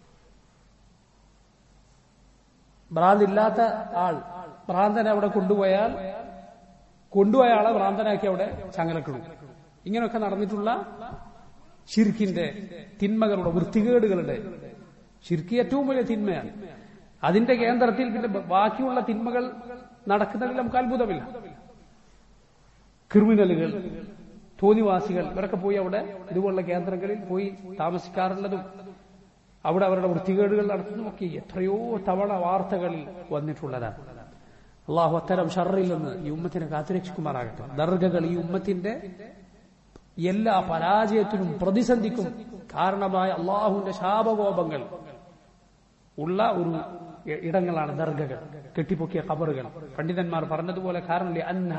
ഭ്രാന്തില്ലാത്ത ആൾ ഭ്രാന്തനെ അവിടെ കൊണ്ടുപോയാൽ കൊണ്ടുപോയ ആളെ ഭ്രാന്തനാക്കി അവിടെ ചങ്ങലക്കിടും ഇങ്ങനെയൊക്കെ നടന്നിട്ടുള്ള ഷിർക്കിന്റെ തിന്മകളുടെ വൃത്തികേടുകളുടെ ഷിർക്ക് ഏറ്റവും വലിയ തിന്മയാണ് അതിന്റെ കേന്ദ്രത്തിൽ പിന്നെ ബാക്കിയുള്ള തിന്മകൾ നടക്കുന്നതിൽ നമുക്ക് അത്ഭുതമില്ല ക്രിമിനലുകൾ തോന്നിവാസികൾ ഇവരൊക്കെ പോയി അവിടെ ഇതുപോലുള്ള കേന്ദ്രങ്ങളിൽ പോയി താമസിക്കാറുള്ളതും അവിടെ അവരുടെ വൃത്തികേടുകൾ നടത്തുന്നതുമൊക്കെ എത്രയോ തവണ വാർത്തകളിൽ വന്നിട്ടുള്ളതാണ് അള്ളാഹു അത്തരം ഷറിൽ നിന്ന് ഈ ഉമ്മത്തിനെ കാത്തുരക്ഷിക്കുമാറാകട്ടെ ദർഗകൾ ഈ ഉമ്മത്തിന്റെ എല്ലാ പരാജയത്തിനും പ്രതിസന്ധിക്കും കാരണമായ അള്ളാഹുവിന്റെ ശാപകോപങ്ങൾ ഉള്ള ഒരു ഇടങ്ങളാണ് ദർഗകൾ കെട്ടിപ്പൊക്കിയ ഖബറുകൾ പണ്ഡിതന്മാർ പറഞ്ഞതുപോലെ കാരണം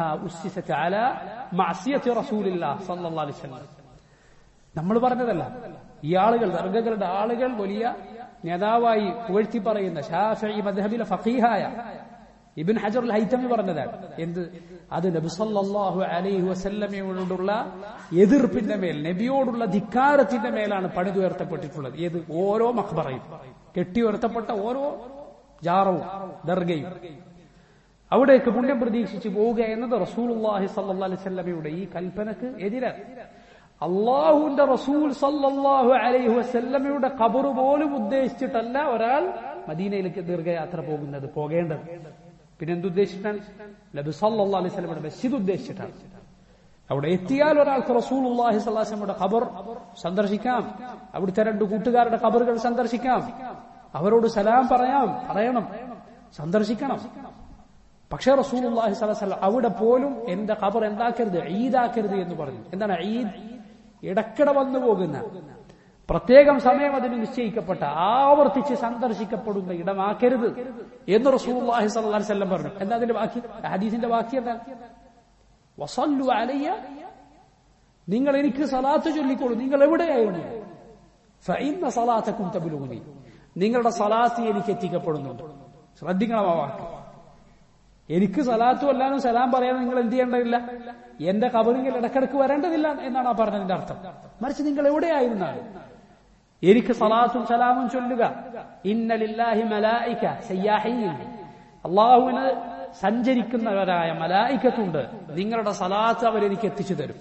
നമ്മൾ പറഞ്ഞതല്ല ഈ ആളുകൾ ദർഗകളുടെ ആളുകൾ വലിയ നേതാവായി പുകഴ്ത്തി പറയുന്ന ഷാഫി മദ്ഹബിലെ ഫഖീഹായ ഇബിൻ ഹജർ ഹൈത്തമി പറഞ്ഞതാണ് എന്ത് അത് നബിസല്ലാഹു അലൈഹി വസല്ലമയോടുള്ള എതിർപ്പിന്റെ മേൽ നബിയോടുള്ള ധിക്കാരത്തിന്റെ മേലാണ് പണിതുയർത്തപ്പെട്ടിട്ടുള്ളത് ഏത് ഓരോ മഖ്ബറയും കെട്ടിയുയർത്തപ്പെട്ട ഓരോ ജാറവും ദർഗയും അവിടേക്ക് പുണ്യം പ്രതീക്ഷിച്ച് പോവുക എന്നത് റസൂലുള്ളാഹി സല്ലല്ലാഹു അലൈഹി വസല്ലമയുടെ ഈ കൽപ്പനക്ക് എതിരാണ് അള്ളാഹുവിന്റെ റസൂൽ സല്ലല്ലാഹു അലൈഹി വസല്ലമയുടെ ഖബർ പോലും ഉദ്ദേശിച്ചിട്ടല്ല ഒരാൾ മദീനയിലേക്ക് ദീർഘയാത്ര പോകുന്നത് പോകേണ്ടത് പിന്നെ എന്തുദ്ദേശിച്ചിട്ടാണ് നബി സല്ലല്ലാഹു അലൈഹി വസല്ലമയുടെ മസ്ജിദ് ഉദ്ദേശിച്ചിട്ടാണ് അവിടെ എത്തിയാൽ ഒരാൾക്ക് റസൂലുള്ളാഹി സ്വല്ലല്ലാഹു അലൈഹി വസല്ലമയുടെ ഖബർ സന്ദർശിക്കാം അവിടുത്തെ രണ്ട് കൂട്ടുകാരുടെ ഖബറുകൾ സന്ദർശിക്കാം അവരോട് സലാം പറയാം പറയണം സന്ദർശിക്കണം പക്ഷേ റസൂലുള്ളാഹി സ്വല്ലല്ലാഹു അലൈഹി വസല്ലം അവിടെ പോലും എന്റെ ഖബർ എന്താക്കരുത് ഈദാക്കരുത് എന്ന് പറഞ്ഞു എന്താണ് ഈദ് ഇടക്കിടെ വന്നു പോകുന്ന പ്രത്യേകം സമയം അതിന് നിശ്ചയിക്കപ്പെട്ട ആവർത്തിച്ച് സന്ദർശിക്കപ്പെടുന്ന ഇടമാക്കരുത് എന്ന് റസൂലുള്ളാഹി സ്വല്ലല്ലാഹു അലൈഹി വസല്ലം പറഞ്ഞു എന്താ അതിന്റെ ബാക്കി ഹദീസിന്റെ ബാക്കി എന്താ വസല്ലു അലയ്യ നിങ്ങൾ എനിക്ക് സലാത്ത് ചൊല്ലിക്കോളൂ നിങ്ങൾ എവിടെയായിരുന്നു ഫഇന്ന സലാത്തക്കും തബുലുഗുനി നിങ്ങളുടെ സലാത്ത് എനിക്ക് എത്തിക്കപ്പെടുന്നുണ്ട് ശ്രദ്ധിക്കണം ആ വാക്ക് എനിക്ക് സലാത്തും അല്ലാനും സലാം പറയാൻ നിങ്ങൾ എന്ത് ചെയ്യേണ്ടതില്ല എന്റെ കബറിങ്കിൽ ഇടക്കിടക്ക് വരേണ്ടതില്ല എന്നാണ് ആ പറഞ്ഞതിന്റെ അർത്ഥം മറിച്ച് നിങ്ങൾ എവിടെയായിരുന്നാലും എനിക്ക് സലാത്തും സലാമും ചൊല്ലുക ഇന്നലില്ലാഹി മലായിക്ക സയ്യാഹീൻ അള്ളാഹുവിന് സഞ്ചരിക്കുന്നവരായ മലായിക്കത്തുണ്ട് നിങ്ങളുടെ സലാത്ത് അവരെനിക്ക് എത്തിച്ചു തരും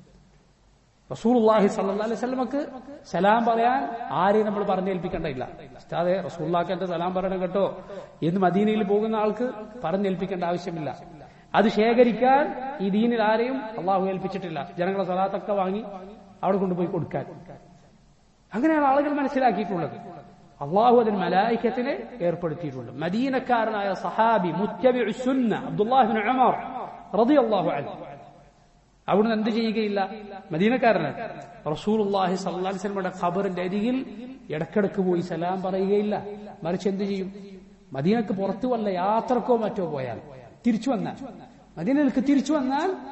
റസൂൽഹി സല്ലാ അലൈഹി സ്വലമക്ക് സലാം പറയാൻ ആരെയും നമ്മൾ പറഞ്ഞേൽപ്പിക്കേണ്ടതില്ല അതെ റസൂള്ളാക്ക് എന്റെ സലാം പറയണം കേട്ടോ എന്ന് മദീനയിൽ പോകുന്ന ആൾക്ക് പറഞ്ഞേൽപ്പിക്കേണ്ട ആവശ്യമില്ല അത് ശേഖരിക്കാൻ ഈ ദീനിൽ ആരെയും അള്ളാഹു ഏൽപ്പിച്ചിട്ടില്ല ജനങ്ങളെ സലാത്തൊക്കെ വാങ്ങി അവിടെ കൊണ്ടുപോയി കൊടുക്കാൻ അങ്ങനെയാണ് ആളുകൾ മനസ്സിലാക്കിയിട്ടുള്ളത് അള്ളാഹു അതിന് മലായിക്കത്തിനെ ഏർപ്പെടുത്തിയിട്ടുണ്ട് മദീനക്കാരനായ സഹാബി മുത്തബി സുന്ന അബ്ദുല്ലാഹിബിൻ ഉമർ റളിയല്ലാഹു അൻഹു അവിടുന്ന് എന്ത് ചെയ്യുകയില്ല മദീനക്കാരനാണ് റസൂലുള്ളാഹി സ്വല്ലല്ലാഹി അലൈഹി വസല്ലമയുടെ ഖബറിന്റെ അരികിൽ ഇടക്കിടക്ക് പോയി സലാം പറയുകയില്ല മറിച്ച് എന്ത് ചെയ്യും മദീനക്ക് പുറത്തു വല്ല യാത്രക്കോ മറ്റോ പോയാൽ തിരിച്ചു വന്നാൽ മദീനയിലേക്ക് തിരിച്ചു വന്നാൽ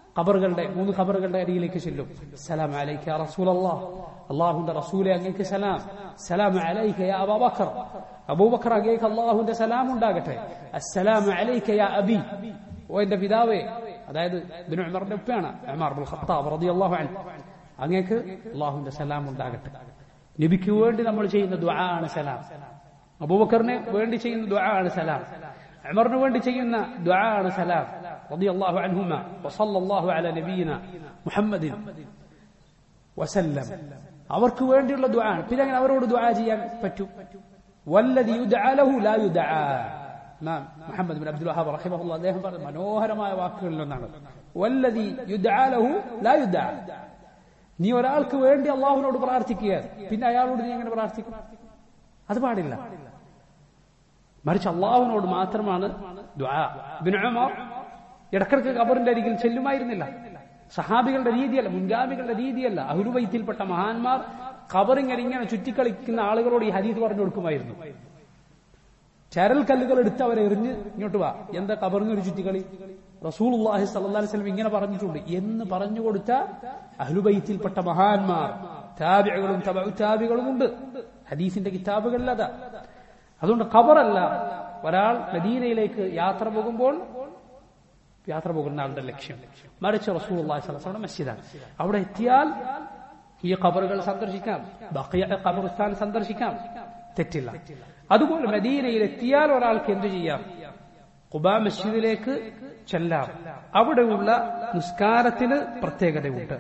ഖബറുകളുടെ മൂന്ന് ഖബറുകളുടെ അരികിലേക്ക് ചെല്ലും സലാം അലൈക്ക യാ റസൂലല്ലാഹ് അള്ളാഹുന്റെ റസൂലെ അങ്ങേക്ക് സലാം സലാം അലൈക്ക യാ അബൂബക്കർ അബൂബക്കർ അങ്ങേക്ക് അള്ളാഹുന്റെ സലാം ഉണ്ടാകട്ടെ അസ്സലാം അലൈക്ക യാ അബി ഓ എന്റെ പിതാവേ അതായത് ഇബ്നു ഉമറിന്റെ ഉപ്പയാണ് ഉമർ ബിൻ ഖത്താബ് റളിയല്ലാഹു അൻഹു അങ്ങേക്ക് അള്ളാഹുന്റെ സലാം ഉണ്ടാകട്ടെ നബിക്ക് വേണ്ടി നമ്മൾ ചെയ്യുന്ന ദുആ ആണ് സലാം അബൂബക്കറിന് വേണ്ടി ചെയ്യുന്ന ദുആ ആണ് സലാം ഉമറിന് വേണ്ടി ചെയ്യുന്ന ദുആ ആണ് സലാം റളിയല്ലാഹു അൻഹുമ വസല്ലല്ലാഹു അലാ നബിയിന മുഹമ്മദിൻ വസല്ലം അവർക്ക് വേണ്ടിയുള്ള ദുആ ആണ് പിന്നെ അങ്ങനെ അവരോട് ദുആ ചെയ്യാൻ പറ്റും വല്ലദി യുദ്ആ ലഹു ലാ യുദ്ആ ഇമാം മുഹമ്മദ് ബിൻ അബ്ദുൽ വഹാബ് റഹിമഹുല്ലാ അദ്ദേഹം പറഞ്ഞ മനോഹരമായ വാക്കുകളിൽ ഒന്നാണ് വല്ലദി യുദ്ആ ലഹു ലാ യുദ്ആ നീ ഒരാൾക്ക് വേണ്ടി അള്ളാഹുവിനോട് പ്രാർത്ഥിക്കുക പിന്നെ അയാളോട് നീ എങ്ങനെ പ്രാർത്ഥിക്കും അത് പാടില്ല മറിച്ച് അള്ളാഹുവിനോട് മാത്രമാണ് ദുആ ഇബ്നു ഉമർ ഇടക്കിടക്ക് ഖബറിന്റെ അരികിൽ ചെല്ലുമായിരുന്നില്ല സഹാബികളുടെ രീതിയല്ല മുൻഗാമികളുടെ രീതിയല്ല അഹുരുവൈത്തിൽപ്പെട്ട മഹാന്മാർ ഖബറിങ്ങനെ ഇങ്ങനെ ചുറ്റിക്കളിക്കുന്ന ആളുകളോട് ഈ ഹദീദ് പറഞ്ഞു കൊടുക്കുമായിരുന്നു ചരൽ കല്ലുകൾ എടുത്ത് അവരെ എറിഞ്ഞ് ഇങ്ങോട്ട് വാ എന്താ ഖബറിന് ഒരു ചുറ്റിക്കളി റസൂൽ അള്ളാഹി സല്ലല്ലാഹു അലൈഹി വസല്ലം ഇങ്ങനെ പറഞ്ഞിട്ടുണ്ട് എന്ന് പറഞ്ഞു കൊടുത്ത അഹ്ലുബൈത്തിൽപ്പെട്ട മഹാന്മാർ താബികളും തബഉ താബികളും ഉണ്ട് ഹദീസിന്റെ കിതാബുകളിൽ അതാ അതുകൊണ്ട് ഖബറല്ല ഒരാൾ മദീനയിലേക്ക് യാത്ര പോകുമ്പോൾ യാത്ര പോകുന്ന ആളുടെ ലക്ഷ്യം മറിച്ച് റസൂൽ അള്ളാഹി സ്വലം അവിടെ മസ്ജിദാണ് അവിടെ എത്തിയാൽ ഈ ഖബറുകൾ സന്ദർശിക്കാം ബഖിയ ഖബർസ്ഥാൻ സന്ദർശിക്കാം തെറ്റില്ല അതുപോലെ മദീനയിൽ എത്തിയാൽ ഒരാൾക്ക് എന്തു ചെയ്യാം ഖുബാ മസ്ജിദിലേക്ക് ചെല്ലാം അവിടെയുള്ള നിസ്കാരത്തിന് പ്രത്യേകതയുണ്ട്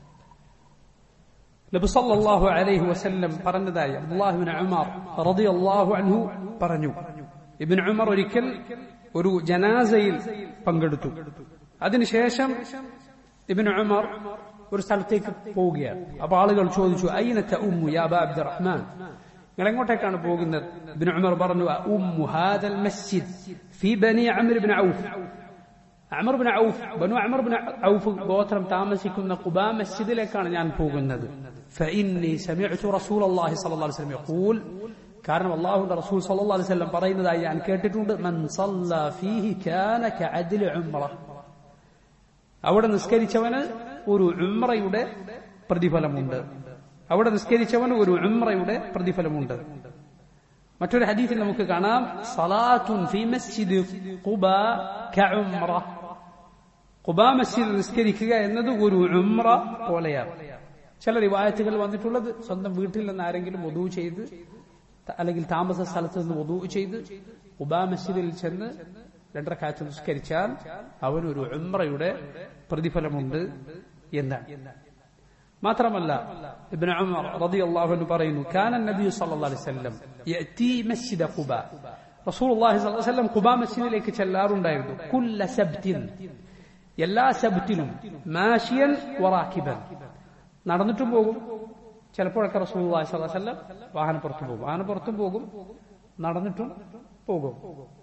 നബി സല്ലല്ലാഹു അലൈഹി വസല്ലം പറഞ്ഞതായി അബ്ദുല്ലാഹിബ്നു ഉമർ റളിയല്ലാഹു അൻഹു പറഞ്ഞു ഇബ്നു ഉമർ ഒരിക്കൽ ഒരു ജനാസയിൽ പങ്കെടുത്തു അതിനുശേഷം ഇബ്നു ഉമർ ഒരു സ്ഥലത്തേക്ക് പോവുകയാണ് അപ്പൊ ആളുകൾ ചോദിച്ചു അയ്യനത്തെ ഉമ്മു യാ അബാ അബ്ദുറഹ്മാൻ നിങ്ങൾ എങ്ങോട്ടേക്കാണ് പോകുന്നത് ഇബ്നു ഉമർ പറഞ്ഞു ഉമ്മു ഹാദൽ മസ്ജിദ് ഫി ബനി അമർ ഇബ്നു ഔഫ് അമർ ബിൻ ഔഫ് ബനു അമർ ബിൻ ഔഫ് ഗോത്രം താമസിക്കുന്ന ഖുബാ മസ്ജിദിലേക്കാണ് ഞാൻ പോകുന്നത് فإني سمعت رسول الله صلى الله عليه وسلم يقول കാരണം അള്ളാഹുന്റെ റസൂൽ സല്ലല്ലാഹു അലൈഹി വസല്ലം പറയുന്നതായി ഞാൻ കേട്ടിട്ടുണ്ട് മൻ സല്ല ഫീഹി കാന കഅദ്ലി ഉംറ അവിടെ നിസ്കരിച്ചവന് ഒരു ഉംറയുടെ പ്രതിഫലമുണ്ട് അവിടെ നിസ്കരിച്ചവന് ഒരു ഉംറയുടെ പ്രതിഫലമുണ്ട് മറ്റൊരു ഹദീസിൽ നമുക്ക് കാണാം സലാത്തുൻ ഫി മസ്ജിദ് ഖുബ കഉംറ ഖുബ മസ്ജിദ് നിസ്കരിക്കുക എന്നത് ഒരു ഉംറ പോലെയാണ് ചില റിവായത്തുകൾ വന്നിട്ടുള്ളത് സ്വന്തം വീട്ടിൽ നിന്ന് ആരെങ്കിലും വധു ചെയ്ത് അല്ലെങ്കിൽ താമസ സ്ഥലത്ത് നിന്ന് വധു ചെയ്ത് ഖുബ മസ്ജിദിൽ ചെന്ന് രണ്ടരക്കാറ്റ് നിസ്കരിച്ചാൽ അവനൊരു ഉംറയുടെ പ്രതിഫലമുണ്ട് എന്നാണ് മാത്രമല്ല ഇബ്നു ഉമർ റളിയല്ലാഹു അൻഹു പറയുന്നു കാന നബി സല്ലല്ലാഹു അലൈഹി വസല്ലം യഅതി മസ്ജിദ ഖുബ റസൂലുള്ളാഹി സ്വല്ലല്ലാഹു അലൈഹി വസല്ലം ഖുബ മസ്ജിദിലേക്ക് ചെല്ലാറുണ്ടായിരുന്നു കുല്ല സബ്തിൻ എല്ലാ സബ്തിലും മാഷിയൻ വറാക്കിബൻ നടന്നിട്ടും പോകും ചിലപ്പോഴൊക്കെ റസൂലുള്ളാഹി സ്വല്ലല്ലാഹു അലൈഹി വസല്ലം വാഹനപ്പുറത്തും പോകും വാഹനപ്പുറത്തും പോകും നടന്നിട്ടും പോകും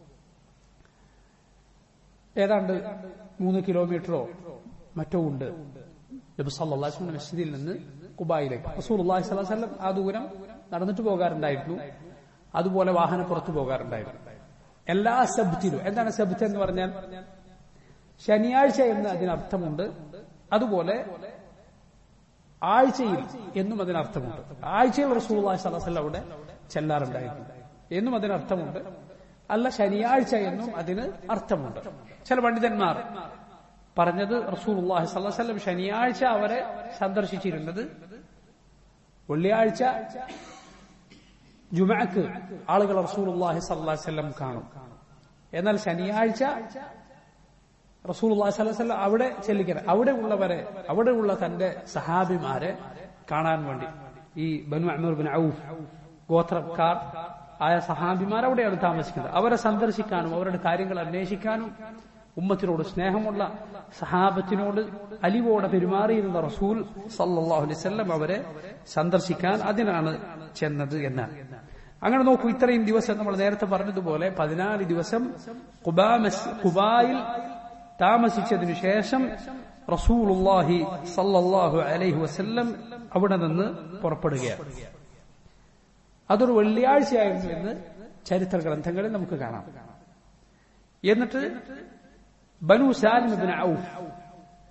ഏതാണ്ട് മൂന്ന് കിലോമീറ്ററോ മറ്റോ ഉണ്ട് നബി സല്ലല്ലാഹു അലൈഹി വസല്ലം മസ്ജിദിൽ നിന്ന് കുബായിലേക്ക് റസൂലുള്ളാഹി സ്വല്ലല്ലാഹു അലൈഹി വസല്ലം ആ ദൂരം നടന്നിട്ട് പോകാറുണ്ടായിരുന്നു അതുപോലെ വാഹനപ്പുറത്ത് പോകാറുണ്ടായിരുന്നു എല്ലാ സബ്ത്തിലും എന്താണ് സബ്ത്ത് എന്ന് പറഞ്ഞാൽ ശനിയാഴ്ച എന്ന് അതിനർത്ഥമുണ്ട് അതുപോലെ ആഴ്ചയിൽ എന്നും അതിനർത്ഥമുണ്ട് ആഴ്ചയിൽ റസൂലുള്ളാഹി സ്വല്ലല്ലാഹു അലൈഹി വസല്ലം അവിടെ ചെല്ലാറുണ്ടായിരുന്നു എന്നും അതിനർത്ഥമുണ്ട് അല്ല ശനിയാഴ്ച എന്നും അതിന് അർത്ഥമുണ്ട് ചില പണ്ഡിതന്മാർ പറഞ്ഞത് റസൂലുള്ളാഹി സ്വല്ലല്ലാഹു അലൈഹി വസല്ലം ശനിയാഴ്ച അവരെ സന്ദർശിച്ചിരുന്നത് വെള്ളിയാഴ്ച ജുമഅക്ക് ആളുകൾ റസൂലുള്ളാഹി സ്വല്ലല്ലാഹു അലൈഹി വസല്ലം കാണും എന്നാൽ ശനിയാഴ്ച റസൂലുള്ളാഹി സ്വല്ലല്ലാഹു അലൈഹി വസല്ലം അവിടെ ചെല്ലിക്കാൻ അവിടെ ഉള്ളവരെ അവിടെ ഉള്ള തന്റെ സഹാബിമാരെ കാണാൻ വേണ്ടി ഈ ബനു അമർ ബിൻ ഔഫ് ഗോത്രക്കാർ ആയ സഹാബിമാർ അവിടെയാണ് താമസിക്കുന്നത് അവരെ സന്ദർശിക്കാനും അവരുടെ കാര്യങ്ങൾ അന്വേഷിക്കാനും ഉമ്മത്തിനോട് സ്നേഹമുള്ള സഹാബത്തിനോട് അലിവോടെ പെരുമാറിയിരുന്ന റസൂൽ സല്ലല്ലാഹു അലൈഹി വസല്ലം അവരെ സന്ദർശിക്കാൻ അതിനാണ് ചെന്നത് എന്നാണ് അങ്ങനെ നോക്കൂ ഇത്രയും ദിവസം നമ്മൾ നേരത്തെ പറഞ്ഞതുപോലെ പതിനാല് ദിവസം ഖുബാ മസ് ഖുബായിൽ താമസിച്ചതിനു ശേഷം റസൂലുള്ളാഹി സല്ലല്ലാഹു അലൈഹി വസല്ലം അവിടെ നിന്ന് പുറപ്പെടുകയാണ് അതൊരു വെള്ളിയാഴ്ചയായിരുന്നു എന്ന് ചരിത്ര ഗ്രന്ഥങ്ങളിൽ നമുക്ക് കാണാം എന്നിട്ട് ബനു Salim bin Awf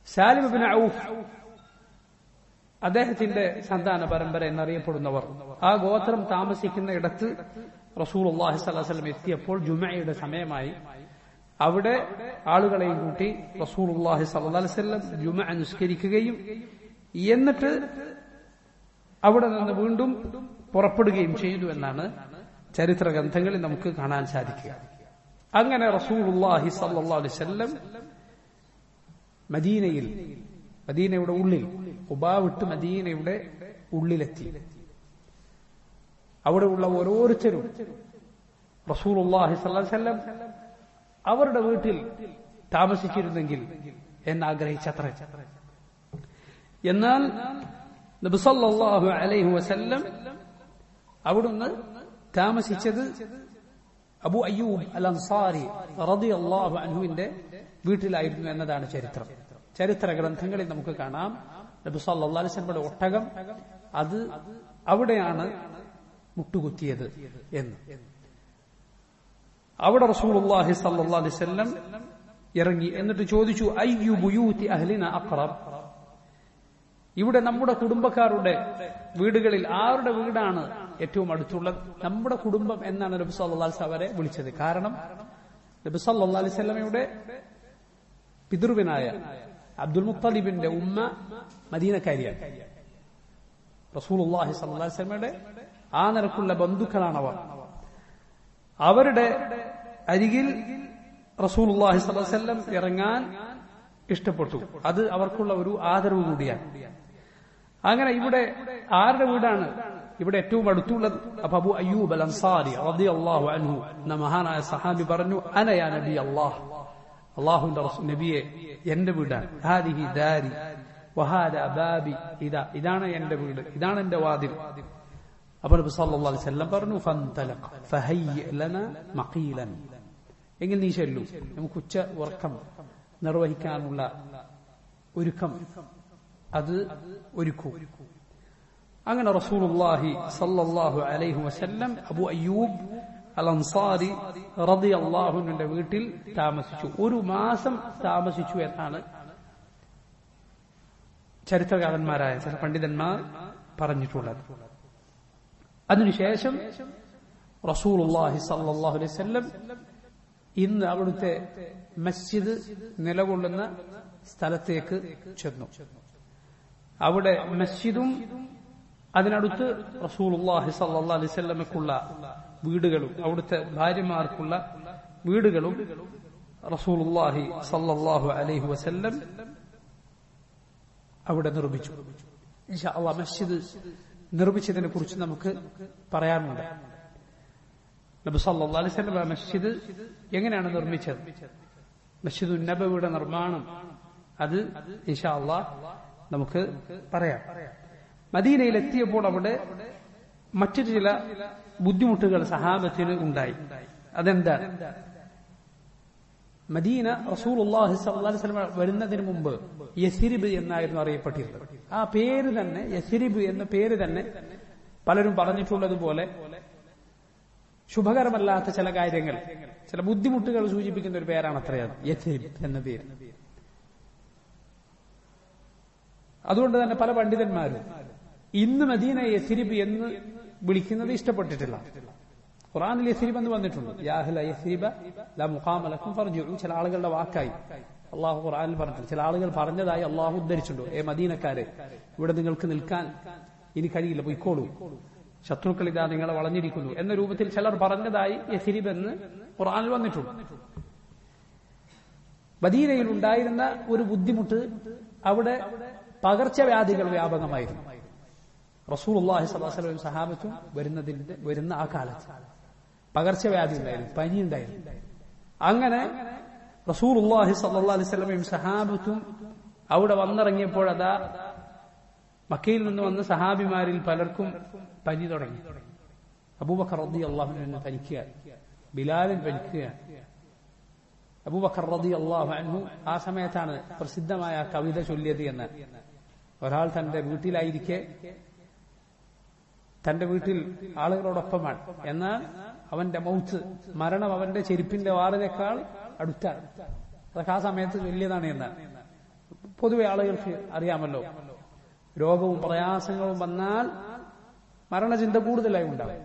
Salim bin Awf അദ്ദേഹത്തിന്റെ സന്താന പരമ്പര എന്നറിയപ്പെടുന്നവർ ആ ഗോത്രം താമസിക്കുന്ന ഇടത്ത് റസൂൽ അള്ളാഹി സ്വലം എത്തിയപ്പോൾ ജുമയുടെ സമയമായി അവിടെ ആളുകളെയും കൂട്ടി റസൂൽ അള്ളാഹി സല്ലാസ്ലം ജുമ അനുസ്കരിക്കുകയും എന്നിട്ട് അവിടെ നിന്ന് വീണ്ടും പുറപ്പെടുകയും ചെയ്തു എന്നാണ് ചരിത്ര ഗ്രന്ഥങ്ങളിൽ നമുക്ക് കാണാൻ സാധിക്കുക അങ്ങനെ റസൂൽ അള്ളാഹി സല്ലാ അലൈവല്ലം മദീനയിൽ മദീനയുടെ ഉള്ളിൽ ഉബാ വിട്ട് മദീനയുടെ ഉള്ളിലെത്തി അവിടെയുള്ള ഓരോരുത്തരും റസൂൽ അള്ളാഹി സ്വല്ലം അവരുടെ വീട്ടിൽ താമസിച്ചിരുന്നെങ്കിൽ എന്നാഗ്രഹിച്ചത്ര എന്നാൽ നബിസല്ലാഹു അലൈഹി വസല്ലം അവിടുന്ന് താമസിച്ചത് അബു അയ്യൂബ് അൽ അൻസാരി റതി അള്ളാഹു അൻഹുവിന്റെ വീട്ടിലായിരുന്നു എന്നതാണ് ചരിത്രം ചരിത്ര ഗ്രന്ഥങ്ങളിൽ നമുക്ക് കാണാം നബി സല്ലാ അലിസ്ലമയുടെ ഒട്ടകം അത് അവിടെയാണ് മുട്ടുകുത്തിയത് എന്ന് അവിടെ റസൂലുള്ളാഹി സല്ലല്ലാഹു അലൈഹി വസല്ലം ഇറങ്ങി എന്നിട്ട് ചോദിച്ചു അയ്യു ബുയൂതി അഹ്ലിന അഖറബ് ഇവിടെ നമ്മുടെ കുടുംബക്കാരുടെ വീടുകളിൽ ആരുടെ വീടാണ് ഏറ്റവും അടുത്തുള്ളത് നമ്മുടെ കുടുംബം എന്നാണ് നബി സല്ലല്ലാഹു അലൈഹി അവരെ വിളിച്ചത് കാരണം നബി സല്ലല്ലാഹു അലൈഹി വസല്ലമയുടെ പിതൃവിനായ അബ്ദുൽ മുത്തലിബിന്റെ ഉമ്മ മദീനക്കാരിയാണ് റസൂലുള്ളാഹി സല്ലല്ലാഹു അലൈഹി വസല്ലമയുടെ ആ നിരക്കുള്ള ബന്ധുക്കളാണവർ അവരുടെ അരികിൽ റസൂലുള്ളാഹി സ്വല്ലല്ലാഹു അലൈഹി വസല്ലം ഇറങ്ങാൻ ഇഷ്ടപ്പെട്ടു അത് അവർക്കുള്ള ഒരു ആദരവ് കൂടിയാണ് അങ്ങനെ ഇവിടെ ആരുടെ വീടാണ് ഇവിടെ ഏറ്റവും അടുത്തുള്ളത് അപ്പൊ അബു അയ്യൂബ് അൽ അൻസാരി റളിയല്ലാഹു അൻഹു എന്ന മഹാനായ സഹാബി പറഞ്ഞു അനയാ നബി അല്ലാഹ് അള്ളാഹുവിന്റെ നബിയെ എന്റെ വീടാണ് ഹാദിഹി ദാരി വഹാദ ബാബി ഇതാ ഇതാണ് എന്റെ വീട് ഇതാണ് എന്റെ വാതിൽ അപ്പോൾ നബി സല്ലല്ലാഹു അലൈഹി വസല്ലം പറഞ്ഞു ഫന്തലഖ ഫഹയ്യ ലന മഖീലൻ എങ്കിൽ നീ ചെല്ലു നമുക്ക് ഉച്ച ഉറക്കം നിർവഹിക്കാനുള്ള ഒരുക്കം അത് ഒരുക്കൂ അങ്ങനെ റസൂലുള്ളാഹി സല്ലല്ലാഹു അലൈഹി വസല്ലം അബു അയ്യൂബ് അൽ അൻസാരി റളിയല്ലാഹുവിന്റെ വീട്ടിൽ താമസിച്ചു ഒരു മാസം താമസിച്ചു എന്നാണ് ചരിത്രകാരന്മാരായ ചില പണ്ഡിതന്മാർ പറഞ്ഞിട്ടുള്ളത് അതിനുശേഷം റസൂലുള്ളാഹി സല്ലല്ലാഹു അലൈഹി വസല്ലം ഇന്ന് അവിടുത്തെ മസ്ജിദ് നിലകൊള്ളുന്ന സ്ഥലത്തേക്ക് ചെന്നു അവിടെ മസ്ജിദും അതിനടുത്ത് റസൂലുള്ളാഹി സല്ലല്ലാഹു അലൈഹി വസല്ലമക്കുള്ള വീടുകളും അവിടുത്തെ ഭാര്യമാർക്കുള്ള വീടുകളും റസൂലുള്ളാഹി സല്ലല്ലാഹു അലൈഹി വസല്ലം അവിടെ നിർമ്മിച്ചു ഇൻഷാ അള്ളാഹ് മസ്ജിദ് നിർമ്മിച്ചതിനെ കുറിച്ച് നമുക്ക് പറയാനുണ്ട് നബി സല്ലല്ലാഹു അലൈഹി വസല്ലം മസ്ജിദ് എങ്ങനെയാണ് നിർമ്മിച്ചത് മസ്ജിദ് നബവിയുടെ നിർമ്മാണം അത് ഇൻഷാ അള്ളാഹ് നമുക്ക് പറയാം മദീനയിൽ എത്തിയപ്പോൾ അവിടെ മറ്റു ചില ബുദ്ധിമുട്ടുകൾ സഹാബത്തിന് ഉണ്ടായി അതെന്താ മദീന റസൂൽ അള്ളാഹി സ്വലം വരുന്നതിന് മുമ്പ് യസിരിബ് എന്നായിരുന്നു അറിയപ്പെട്ടിരുന്നത് ആ പേര് തന്നെ യസിരിബ് എന്ന പേര് തന്നെ പലരും പറഞ്ഞിട്ടുള്ളതുപോലെ ശുഭകരമല്ലാത്ത ചില കാര്യങ്ങൾ ചില ബുദ്ധിമുട്ടുകൾ സൂചിപ്പിക്കുന്ന ഒരു പേരാണ് അത്രയാണ് യസിരിബ് എന്ന പേര് അതുകൊണ്ട് തന്നെ പല പണ്ഡിതന്മാരും ഇന്ന് മദീന യസിരിബ് എന്ന് വിളിക്കുന്നത് ഇഷ്ടപ്പെട്ടിട്ടില്ല ഖുറാനിൽ യസിരിബ് എന്ന് വന്നിട്ടുണ്ട് യാഹ്ല യസിരിബ ല മുഖാമലക്കും പറഞ്ഞു ചില ആളുകളുടെ വാക്കായി അള്ളാഹു ഖുറാനിൽ പറഞ്ഞിട്ടുണ്ട് ചില ആളുകൾ പറഞ്ഞതായി അള്ളാഹു ഉദ്ധരിച്ചിട്ടുണ്ട് ഏ മദീനക്കാരെ ഇവിടെ നിങ്ങൾക്ക് നിൽക്കാൻ ഇനി കഴിയില്ല പൊയ്ക്കോളൂ ശത്രുക്കൾ ഇതാ നിങ്ങളെ വളഞ്ഞിരിക്കുന്നു എന്ന രൂപത്തിൽ ചിലർ പറഞ്ഞതായി യസിരിബ് എന്ന് ഖുറാനിൽ വന്നിട്ടുണ്ട് മദീനയിൽ ഉണ്ടായിരുന്ന ഒരു ബുദ്ധിമുട്ട് അവിടെ പകർച്ചവ്യാധികൾ വ്യാപകമായിരുന്നു റസൂൽ അള്ളാഹി സ്വലാസ്ലം സഹാബത്തും വരുന്നതിന്റെ വരുന്ന ആ കാലത്ത് പകർച്ചവ്യാധി ഉണ്ടായിരുന്നു പനി ഉണ്ടായിരുന്നു അങ്ങനെ റസൂൽ അള്ളാഹി സല്ലാ അലൈവലമയും സഹാബത്തും അവിടെ വന്നിറങ്ങിയപ്പോൾ അതാ മക്കയിൽ നിന്ന് വന്ന സഹാബിമാരിൽ പലർക്കും പനി തുടങ്ങി അബൂബക്കർ റദ്ദി അള്ളാഹുവിന് പനിക്കുക ബിലാലിൻ പനിക്കുക അബൂബക്കർ റതി അള്ളാഹു അൻഹു ആ സമയത്താണ് പ്രസിദ്ധമായ കവിത ചൊല്ലിയത് എന്ന് ഒരാൾ തന്റെ വീട്ടിലായിരിക്കെ തന്റെ വീട്ടിൽ ആളുകളോടൊപ്പമാണ് എന്നാൽ അവന്റെ മൗത്ത് മരണം അവന്റെ ചെരുപ്പിന്റെ വാറിനേക്കാൾ അടുത്താണ് അതൊക്കെ ആ സമയത്ത് ചൊല്ലിയതാണ് എന്ന് പൊതുവെ ആളുകൾക്ക് അറിയാമല്ലോ രോഗവും പ്രയാസങ്ങളും വന്നാൽ മരണചിന്ത കൂടുതലായി ഉണ്ടാവും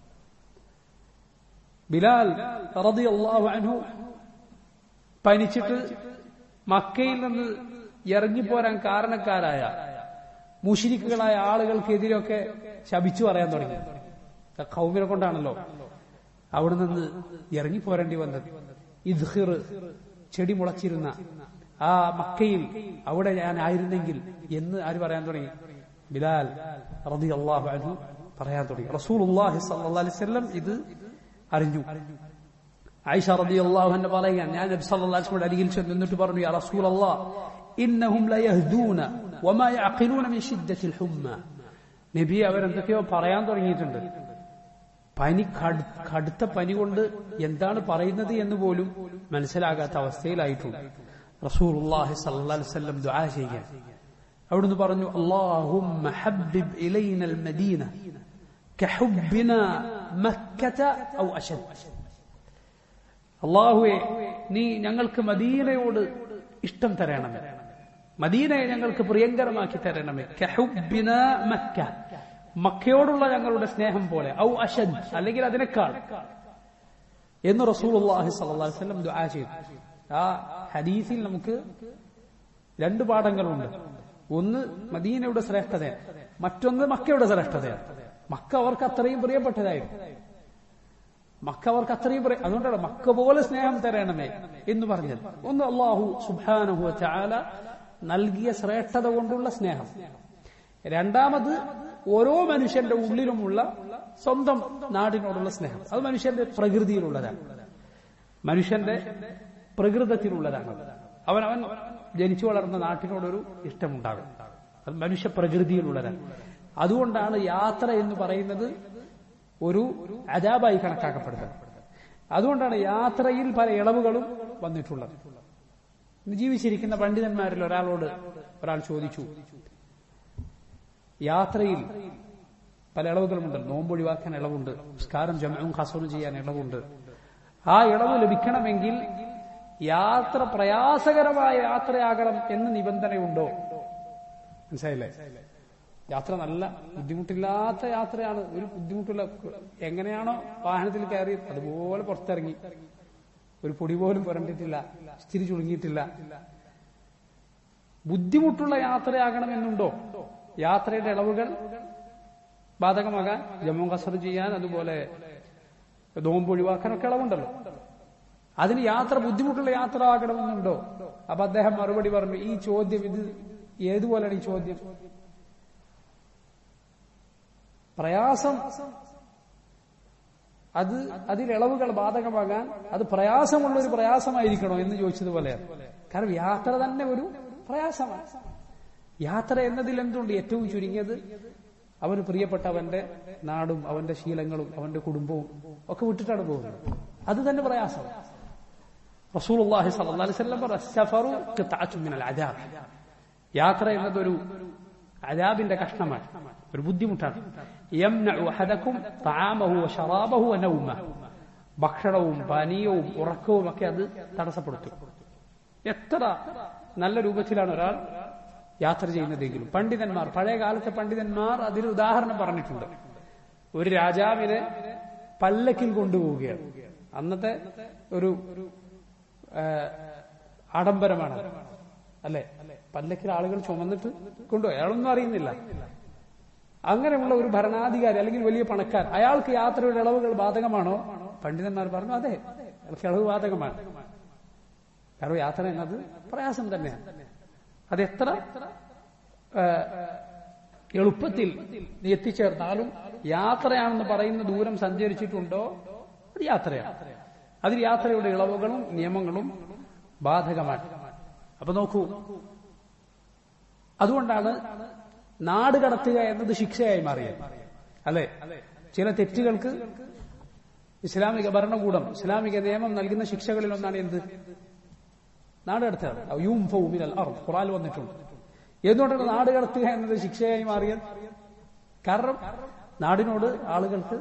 ബിലാൽ റളിയല്ലാഹു അൻഹു പനിച്ചിട്ട് മക്കയിൽ നിന്ന് ഇറങ്ങിപ്പോരാൻ കാരണക്കാരായ മുഷിരിക്കുകളായ ആളുകൾക്കെതിരെയൊക്കെ ശപിച്ചു പറയാൻ തുടങ്ങി കൗമിനെ കൊണ്ടാണല്ലോ അവിടെ നിന്ന് ഇറങ്ങിപ്പോരേണ്ടി വന്നത് ഇദ്ഹിർ ചെടി മുളച്ചിരുന്ന ആ മക്കയിൽ അവിടെ ഞാൻ ആയിരുന്നെങ്കിൽ എന്ന് ആര് പറയാൻ തുടങ്ങി ബിലാൽ റതി അള്ളാഹു അൻഹു പറയാൻ തുടങ്ങി റസൂലുള്ളാഹി സ്വല്ലല്ലാഹി അലൈഹി വസല്ലം ഇത് അറിഞ്ഞു ആയിഷ റതി അള്ളാഹു എന്നെ പറയുകയാണ് ഞാൻ നബി സല്ലല്ലാഹു അലൈഹി വസല്ലം അരികിൽ ചെന്ന് നിന്നിട്ട് പറഞ്ഞു യാ റസൂലല്ലാഹ് ഇന്നഹും ലയഹ്ദൂന വമാ യഅഖിലൂന മിൻ ശിദ്ദത്തിൽ ഹുമ്മ നബി അവരെന്തൊക്കെയോ പറയാൻ തുടങ്ങിയിട്ടുണ്ട് പനി കടു- കടുത്ത പനി കൊണ്ട് എന്താണ് പറയുന്നത് എന്ന് പോലും മനസ്സിലാകാത്ത അവസ്ഥയിലായിട്ടുണ്ട് റസൂലുള്ളാഹി സ്വല്ലല്ലാഹു അലൈഹി വസല്ലം ദുആ ചെയ്യാൻ അവിടുന്ന് പറഞ്ഞു അല്ലാഹുമ്മ ഹബ്ബിബ് ഇലൈനൽ മദീന കഹുബ്ബിന മക്കത ഔ അശദ് അള്ളാഹുവെ നീ ഞങ്ങൾക്ക് മദീനയോട് ഇഷ്ടം തരണമേ മദീനയെ ഞങ്ങൾക്ക് പ്രിയങ്കരമാക്കി തരണമേ കഹുബ്ബിന മക്ക മക്കയോടുള്ള ഞങ്ങളുടെ സ്നേഹം പോലെ ഔ അഷദ് അല്ലെങ്കിൽ അതിനേക്കാൾ എന്ന് റസൂലുള്ളാഹി സ്വല്ലല്ലാഹു അലൈഹി വസല്ലം ദുആ ചെയ്തു ആ ഹദീസിൽ നമുക്ക് രണ്ട് പാഠങ്ങളുണ്ട് ഒന്ന് മദീനയുടെ ശ്രേഷ്ഠത മറ്റൊന്ന് മക്കയുടെ ശ്രേഷ്ഠതയാണ് മക്ക അവർക്ക് അത്രയും പ്രിയപ്പെട്ടതായിരുന്നു മക്ക അവർക്ക് അത്രയും പ്രിയ അതുകൊണ്ടാണ് മക്ക പോലെ സ്നേഹം തരണമേ എന്ന് പറഞ്ഞത് ഒന്ന് അള്ളാഹു സുബാനഹു ചാല നൽകിയ ശ്രേഷ്ഠത കൊണ്ടുള്ള സ്നേഹം രണ്ടാമത് ഓരോ മനുഷ്യന്റെ ഉള്ളിലുമുള്ള സ്വന്തം നാടിനോടുള്ള സ്നേഹം അത് മനുഷ്യന്റെ പ്രകൃതിയിലുള്ളതാണ് മനുഷ്യന്റെ പ്രകൃതത്തിലുള്ളതാണ് അവൻ അവൻ ജനിച്ചു വളർന്ന നാട്ടിനോടൊരു ഇഷ്ടമുണ്ടാകും അത് മനുഷ്യ പ്രകൃതിയിലുള്ളതാണ് അതുകൊണ്ടാണ് യാത്ര എന്ന് പറയുന്നത് ഒരു അജാബായി കണക്കാക്കപ്പെടുന്നത് അതുകൊണ്ടാണ് യാത്രയിൽ പല ഇളവുകളും വന്നിട്ടുള്ളത് ഇന്ന് ജീവിച്ചിരിക്കുന്ന പണ്ഡിതന്മാരിൽ ഒരാളോട് ഒരാൾ ചോദിച്ചു യാത്രയിൽ പല ഇളവുകളുമുണ്ട് നോമ്പൊഴിവാക്കാൻ ഇളവുണ്ട് സ്കാരം ജമവും ഖസറും ചെയ്യാൻ ഇളവുണ്ട് ആ ഇളവ് ലഭിക്കണമെങ്കിൽ യാത്ര പ്രയാസകരമായ യാത്രയാകണം എന്ന് നിബന്ധനയുണ്ടോ മനസ്സിലായില്ലേ യാത്ര നല്ല ബുദ്ധിമുട്ടില്ലാത്ത യാത്രയാണ് ഒരു ബുദ്ധിമുട്ടില്ല എങ്ങനെയാണോ വാഹനത്തിൽ കയറി അതുപോലെ പുറത്തിറങ്ങി ഒരു പൊടി പോലും പുരണ്ടിട്ടില്ല സ്ഥിരി ചുളുങ്ങിയിട്ടില്ല ബുദ്ധിമുട്ടുള്ള യാത്രയാകണമെന്നുണ്ടോ യാത്രയുടെ ഇളവുകൾ ബാധകമാകാൻ ജമ്മു കസർ ചെയ്യാൻ അതുപോലെ നോമ്പ് ഒഴിവാക്കാനൊക്കെ ഇളവുണ്ടല്ലോ അതിന് യാത്ര ബുദ്ധിമുട്ടുള്ള യാത്ര ആകണമെന്നുണ്ടോ അപ്പൊ അദ്ദേഹം മറുപടി പറഞ്ഞു ഈ ചോദ്യം ഇത് ഏതുപോലെയാണ് ഈ ചോദ്യം പ്രയാസം അത് അതിൽ ഇളവുകൾ ബാധകമാകാൻ അത് പ്രയാസമുള്ള ഒരു പ്രയാസമായിരിക്കണോ എന്ന് ചോദിച്ചതുപോലെയാണ് കാരണം യാത്ര തന്നെ ഒരു പ്രയാസമാണ് യാത്ര എന്നതിൽ എന്തുണ്ട് ഏറ്റവും ചുരുങ്ങിയത് അവന് പ്രിയപ്പെട്ട അവന്റെ നാടും അവന്റെ ശീലങ്ങളും അവന്റെ കുടുംബവും ഒക്കെ വിട്ടിട്ടാണ് പോകുന്നത് അത് തന്നെ പ്രയാസം റസൂലുള്ളാഹി സ്വല്ലല്ലാഹി അലൈഹി വസല്ലം പറഞ്ഞു "അസ്സഫറു ഖിത്അത്തുൻ മിനൽ അദാബ്." യാത്ര എന്നതൊരു അദാബിന്റെ കഷ്ണമാണ് ഒരു ബുദ്ധിമുട്ടാണ് യംനഉ അഹദക്കും തആമഹു വശറാബഹു വനൗമഹു ഭക്ഷണവും പാനീയവും ഉറക്കവും ഒക്കെ അത് തടസ്സപ്പെടുത്തും എത്ര നല്ല രൂപത്തിലാണ് ഒരാൾ യാത്ര ചെയ്യുന്നതെങ്കിലും പണ്ഡിതന്മാർ പഴയ കാലത്തെ പണ്ഡിതന്മാർ അതിന് ഉദാഹരണം പറഞ്ഞിട്ടുണ്ട് ഒരു രാജാവിനെ പല്ലക്കിൽ കൊണ്ടുപോവുകയാണ് അന്നത്തെ ഒരു ആ, ആഡംബരമാണ് അല്ലെ പല്ലക്കിൽ ആളുകൾ ചുമന്നിട്ട് കൊണ്ടുപോയി അയാളൊന്നും അറിയുന്നില്ല അങ്ങനെയുള്ള ഒരു ഭരണാധികാരി അല്ലെങ്കിൽ വലിയ പണക്കാർ അയാൾക്ക് യാത്രയുടെ ഇളവുകൾ ബാധകമാണോ പണ്ഡിതന്മാർ പറഞ്ഞു അതെ അയാൾക്ക് ഇളവ് ബാധകമാണ് കാരണം യാത്ര എന്നത് പ്രയാസം തന്നെയാണ് അത് എത്ര ആ, എളുപ്പത്തിൽ നീ എത്തിച്ചേർന്നാലും യാത്രയാണെന്ന് പറയുന്ന ദൂരം സഞ്ചരിച്ചിട്ടുണ്ടോ അത് യാത്രയാണ് അതിൽ യാത്രയുടെ ഇളവുകളും നിയമങ്ങളും ബാധകമാണ് അപ്പൊ നോക്കൂ അതുകൊണ്ടാണ് നാട് കടത്തുക എന്നത് ശിക്ഷയായി മാറിയത് അല്ലെ ചില തെറ്റുകൾക്ക് ഇസ്ലാമിക ഭരണകൂടം ഇസ്ലാമിക നിയമം നൽകുന്ന ശിക്ഷകളിൽ ഒന്നാണ് എന്ത് നാട് കടത്തുക യൂംഫൗ മിനൽ അർദ് ഖുറാൻ വന്നിട്ടുണ്ട് എന്തുകൊണ്ടാണ് നാട് കടത്തുക എന്നത് ശിക്ഷയായി മാറിയത് കാരണം നാടിനോട് ആളുകൾക്ക്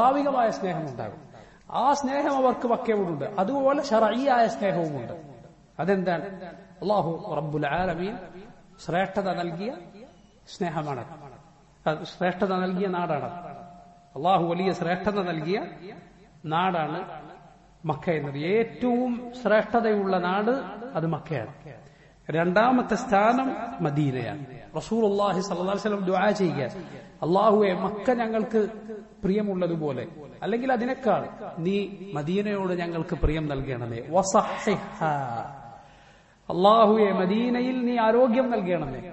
സ്വാഭാവികമായ സ്നേഹമുണ്ടാകും ആ സ്നേഹം അവർക്ക് വക്കയോടുണ്ട് അതുപോലെ ഷറയ്യായ സ്നേഹവുമുണ്ട് അതെന്താണ് അള്ളാഹു റബ്ബുൽ ആലമീൻ ശ്രേഷ്ഠത നൽകിയ സ്നേഹമാണ് അത് ശ്രേഷ്ഠത നൽകിയ നാടാണ് അള്ളാഹു വലിയ ശ്രേഷ്ഠത നൽകിയ നാടാണ് മക്ക എന്നത് ഏറ്റവും ശ്രേഷ്ഠതയുള്ള നാട് അത് മക്കയാണ് രണ്ടാമത്തെ സ്ഥാനം മദീനയാണ് റസൂൽ അള്ളാഹി സല്ലാസ്ലം ദുആ ചെയ്യുക അള്ളാഹുവെ മക്ക ഞങ്ങൾക്ക് പ്രിയമുള്ളതുപോലെ അല്ലെങ്കിൽ അതിനേക്കാൾ നീ മദീനയോട് ഞങ്ങൾക്ക് പ്രിയം നൽകണമേ വസഹിഹ. അള്ളാഹുവെ മദീനയിൽ നീ ആരോഗ്യം നൽകണമേ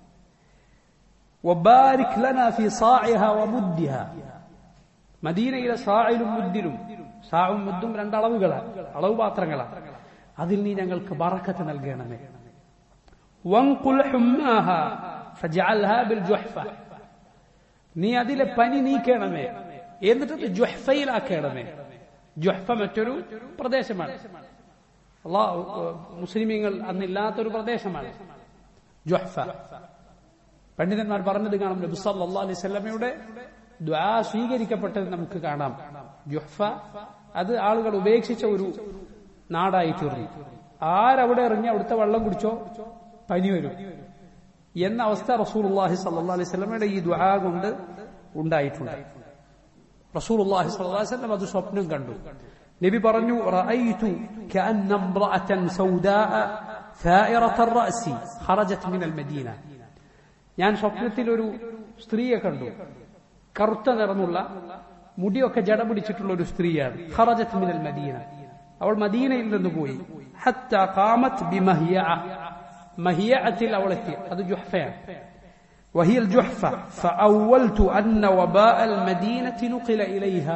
വബാരിക് ലനാ ഫി സാഇഹ വമുദ്ദിഹ മദീനയിലെ സായിലും മുദ്ദിലും സാവും മുദ്ദും രണ്ടളവുകളാണ് അളവ് പാത്രങ്ങളാണ് അതിൽ നീ ഞങ്ങൾക്ക് ബറക്കത്ത് നൽകണമേ വൻകുൽ ഹുമ്മാഹ ഫജഅൽഹാ ബിൽ ജുഹ്ഫ നീ അതിലെ പനി നീക്കണമേ എന്നിട്ട് ജുഹ്ഫയിലാക്കണമേ ജുഹ്ഫ മറ്റൊരു പ്രദേശമാണ് അള്ളാഹ് മുസ്ലിമീങ്ങൾ അന്നില്ലാത്തൊരു പ്രദേശമാണ് ജുഹ്ഫ പണ്ഡിതന്മാർ പറഞ്ഞത് കാണാം നബി സല്ലല്ലാഹു അലൈഹി വസല്ലമയുടെ ദ്വാ സ്വീകരിക്കപ്പെട്ടത് നമുക്ക് കാണാം ജുഹ്ഫ അത് ആളുകൾ ഉപേക്ഷിച്ച ഒരു നാടായി തീർന്നു ആരവിടെ ഇറങ്ങി അവിടുത്തെ വെള്ളം കുടിച്ചോ പനി വരും എന്ന അവസ്ഥ റസൂലുള്ളാഹി സല്ലല്ലാഹു അലൈഹി വസല്ലമയുടെ ഈ ദ്വാ കൊണ്ട് ഉണ്ടായിട്ടുണ്ട് റസൂലുള്ളാഹി സ്വല്ലല്ലാഹു അലൈഹി വസല്ലം അത് സ്വപ്നം കണ്ടു നബി പറഞ്ഞു റഅയ്തു കഅന്ന ഇംറഅതൻ സൗദാഅ ثائرة الرأس خرجت من المدينة ഞാൻ സ്വപ്നത്തിൽ ഒരു സ്ത്രീയെ കണ്ടു കറുത്ത നിറമുള്ള മുടിയൊക്കെ ജട പിടിച്ചിട്ടുള്ള ഒരു സ്ത്രീയാണ് ഖറജത്ത് മിനൽ മദീന അവൾ മദീനയിൽ നിന്ന് പോയി ഹത്ത ഖാമത്ത് ബിമഹിയ മഹിയത്തിൽ അവൾ എത്തി അത് ജുഹ്ഫയാണ് وهي الجحفة فأولت أن وباء المدينة نقل إليها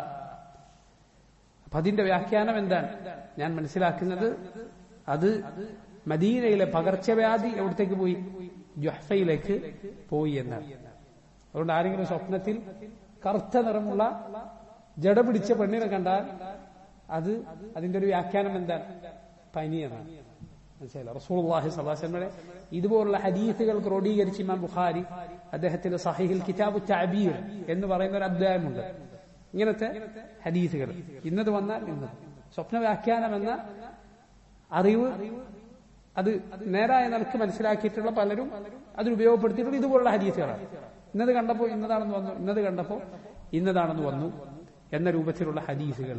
അപ്പൊ അതിന്റെ വ്യാഖ്യാനം എന്താണ് ഞാൻ മനസ്സിലാക്കുന്നത് അത് മദീനയിലെ പകർച്ചവ്യാധി എവിടത്തേക്ക് പോയി ജുഹ്ഫയിലേക്ക് പോയി എന്നാണ് അതുകൊണ്ട് ആരെങ്കിലും സ്വപ്നത്തിൽ കറുത്ത നിറമുള്ള ജട പിടിച്ച പെണ്ണിനെ കണ്ടാൽ അത് അതിന്റെ ഒരു വ്യാഖ്യാനം എന്താണ് പനി എന്നാണ് മനസ്സിലായില്ല റസൂൽഹി സല്ലാസ്ലമയുടെ ഇതുപോലുള്ള ഹദീസുകൾ ക്രോഡീകരിച്ച് ഇമാം ബുഖാരി അദ്ദേഹത്തിന്റെ സഹിഹിൽ കിതാബ് തഅബീർ എന്ന് പറയുന്ന ഒരു അധ്യായമുണ്ട് ഇങ്ങനത്തെ ഹദീസുകൾ ഇന്നത് വന്നാൽ ഇന്നത് സ്വപ്ന വ്യാഖ്യാനം എന്ന അറിവ് അത് നേരായ നിലക്ക് മനസ്സിലാക്കിയിട്ടുള്ള പലരും അതിൽ ഉപയോഗപ്പെടുത്തിയിട്ടുള്ള ഇതുപോലുള്ള ഹദീസുകളാണ് ഇന്നത് കണ്ടപ്പോൾ ഇന്നതാണെന്ന് വന്നു ഇന്നത് കണ്ടപ്പോൾ ഇന്നതാണെന്ന് വന്നു എന്ന രൂപത്തിലുള്ള ഹദീസുകൾ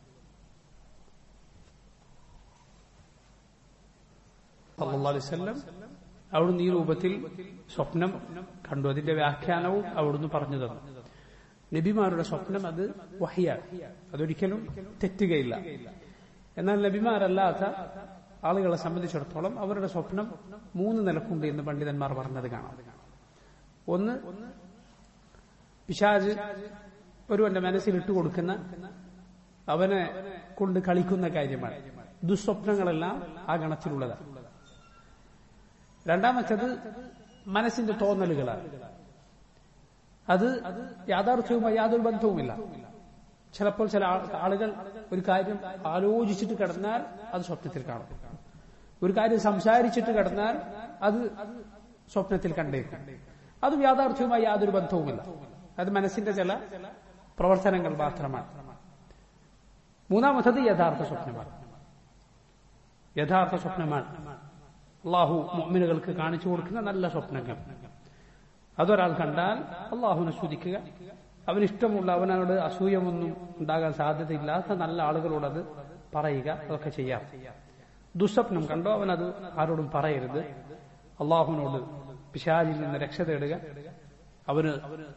അവിടുന്ന് ഈ രൂപത്തിൽ സ്വപ്നം കണ്ടു അതിന്റെ വ്യാഖ്യാനവും അവിടുന്ന് പറഞ്ഞു തന്നു നബിമാരുടെ സ്വപ്നം അത് വഹിയാണ് അതൊരിക്കലും തെറ്റുകയില്ല എന്നാൽ നബിമാരല്ലാത്ത ആളുകളെ സംബന്ധിച്ചിടത്തോളം അവരുടെ സ്വപ്നം മൂന്ന് നിലക്കുണ്ട് എന്ന് പണ്ഡിതന്മാർ പറഞ്ഞത് കാണാം ഒന്ന് പിശാജ് ഒരുവന്റെ മനസ്സിൽ ഇട്ടുകൊടുക്കുന്ന അവനെ കൊണ്ട് കളിക്കുന്ന കാര്യമാണ് ദുസ്വപ്നങ്ങളെല്ലാം ആ ഗണത്തിലുള്ളതാണ് രണ്ടാമത്തേത് മനസ്സിന്റെ തോന്നലുകളാണ് അത് യാഥാർത്ഥ്യവുമായി യാതൊരു ബന്ധവുമില്ല ചിലപ്പോൾ ചില ആളുകൾ ഒരു കാര്യം ആലോചിച്ചിട്ട് കിടന്നാൽ അത് സ്വപ്നത്തിൽ കാണും ഒരു കാര്യം സംസാരിച്ചിട്ട് കിടന്നാൽ അത് സ്വപ്നത്തിൽ കണ്ടേക്കും അതും യാഥാർത്ഥ്യവുമായി യാതൊരു ബന്ധവുമില്ല അത് മനസ്സിന്റെ ചില പ്രവർത്തനങ്ങൾ മാത്രമാണ് മൂന്നാമത്തത് യഥാർത്ഥ സ്വപ്നമാണ് യഥാർത്ഥ സ്വപ്നമാണ് അള്ളാഹു മുഅ്മിനുകൾക്ക് കാണിച്ചു കൊടുക്കുന്ന നല്ല സ്വപ്നങ്ങൾ അതൊരാൾ കണ്ടാൽ അള്ളാഹുവിനെ സ്തുതിക്കുക അവനിഷ്ടമുള്ള അവനോട് അസൂയമൊന്നും ഉണ്ടാകാൻ സാധ്യതയില്ലാത്ത നല്ല ആളുകളോട് അത് പറയുക അതൊക്കെ ചെയ്യാം ദുസ്വപ്നം കണ്ടോ അവനത് ആരോടും പറയരുത് അള്ളാഹുവിനോട് പിശാചിൽ നിന്ന് രക്ഷ തേടുക അവന്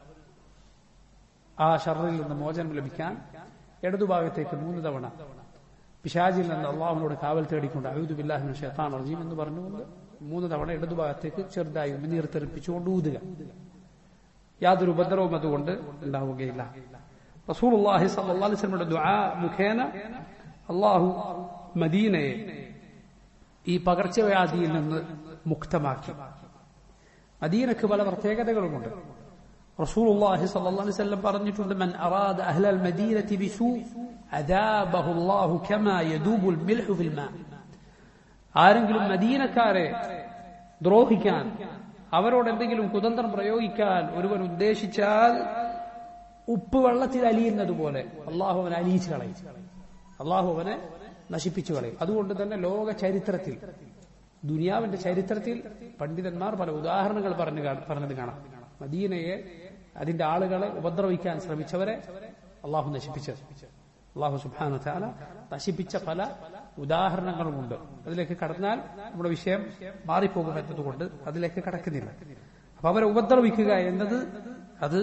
ആ ഷറിൽ നിന്ന് മോചനം ലഭിക്കാൻ ഇടതുഭാഗത്തേക്ക് മൂന്ന് തവണ പിശാചിൽ നിന്ന് അള്ളാഹുവിനോട് കാവൽ തേടിക്കൊണ്ട് അഴുദു ബില്ലാഹിന് ഷെത്താൻ അർജീം എന്ന് പറഞ്ഞുകൊണ്ട് മൂന്ന് തവണ ഇടതുഭാഗത്തേക്ക് ചെറുതായി ഉമിനീർ തെറിപ്പിച്ചുകൊണ്ട് ഊതുക യാതൊരു ഉപദ്രവവും അതുകൊണ്ട് ഉണ്ടാവുകയില്ല റസൂലുള്ളാഹി സല്ലല്ലാഹു അലൈഹി വസല്ലമയുടെ ദുആ മുഖേന അള്ളാഹു മദീനയെ ഈ പകർച്ചവ്യാധിയിൽ നിന്ന് മുക്തമാക്കി മദീനക്ക് പല പ്രത്യേകതകളുമുണ്ട് റസൂലുള്ളാഹി സല്ലല്ലാഹു അലൈഹി വസല്ലം പറഞ്ഞിട്ടുണ്ട് മൻ അറാദ അഹ്ലൽ മദീനത്തി ബിസൂ അദാബഹു അല്ലാഹു കമാ യദൂബുൽ മിൽഹു ഫിൽ മാ ആരെങ്കിലും മദീനക്കാരെ ദ്രോഹിക്കാൻ അവരോട് എന്തെങ്കിലും കുതന്ത്രം പ്രയോഗിക്കാൻ ഒരുവൻ ഉദ്ദേശിച്ചാൽ ഉപ്പ് വെള്ളത്തിൽ അലിയുന്നത് പോലെ അള്ളാഹു അവനെ അലിയിച്ചു കളയും അള്ളാഹു അവനെ നശിപ്പിച്ചു കളയും അതുകൊണ്ട് തന്നെ ലോക ചരിത്രത്തിൽ ദുനിയാവിന്റെ ചരിത്രത്തിൽ പണ്ഡിതന്മാർ പല ഉദാഹരണങ്ങൾ പറഞ്ഞു കാണ- പറഞ്ഞത് കാണാം മദീനയെ അതിന്റെ ആളുകളെ ഉപദ്രവിക്കാൻ ശ്രമിച്ചവരെ അള്ളാഹു നശിപ്പിച്ചത് അള്ളാഹു സുബാനു താല നശിപ്പിച്ച പല ഉദാഹരണങ്ങളുമുണ്ട് അതിലേക്ക് കടന്നാൽ നമ്മുടെ വിഷയം മാറിപ്പോകും എന്നതുകൊണ്ട് അതിലേക്ക് കടക്കുന്നില്ല അപ്പൊ അവരെ ഉപദ്രവിക്കുക എന്നത് അത്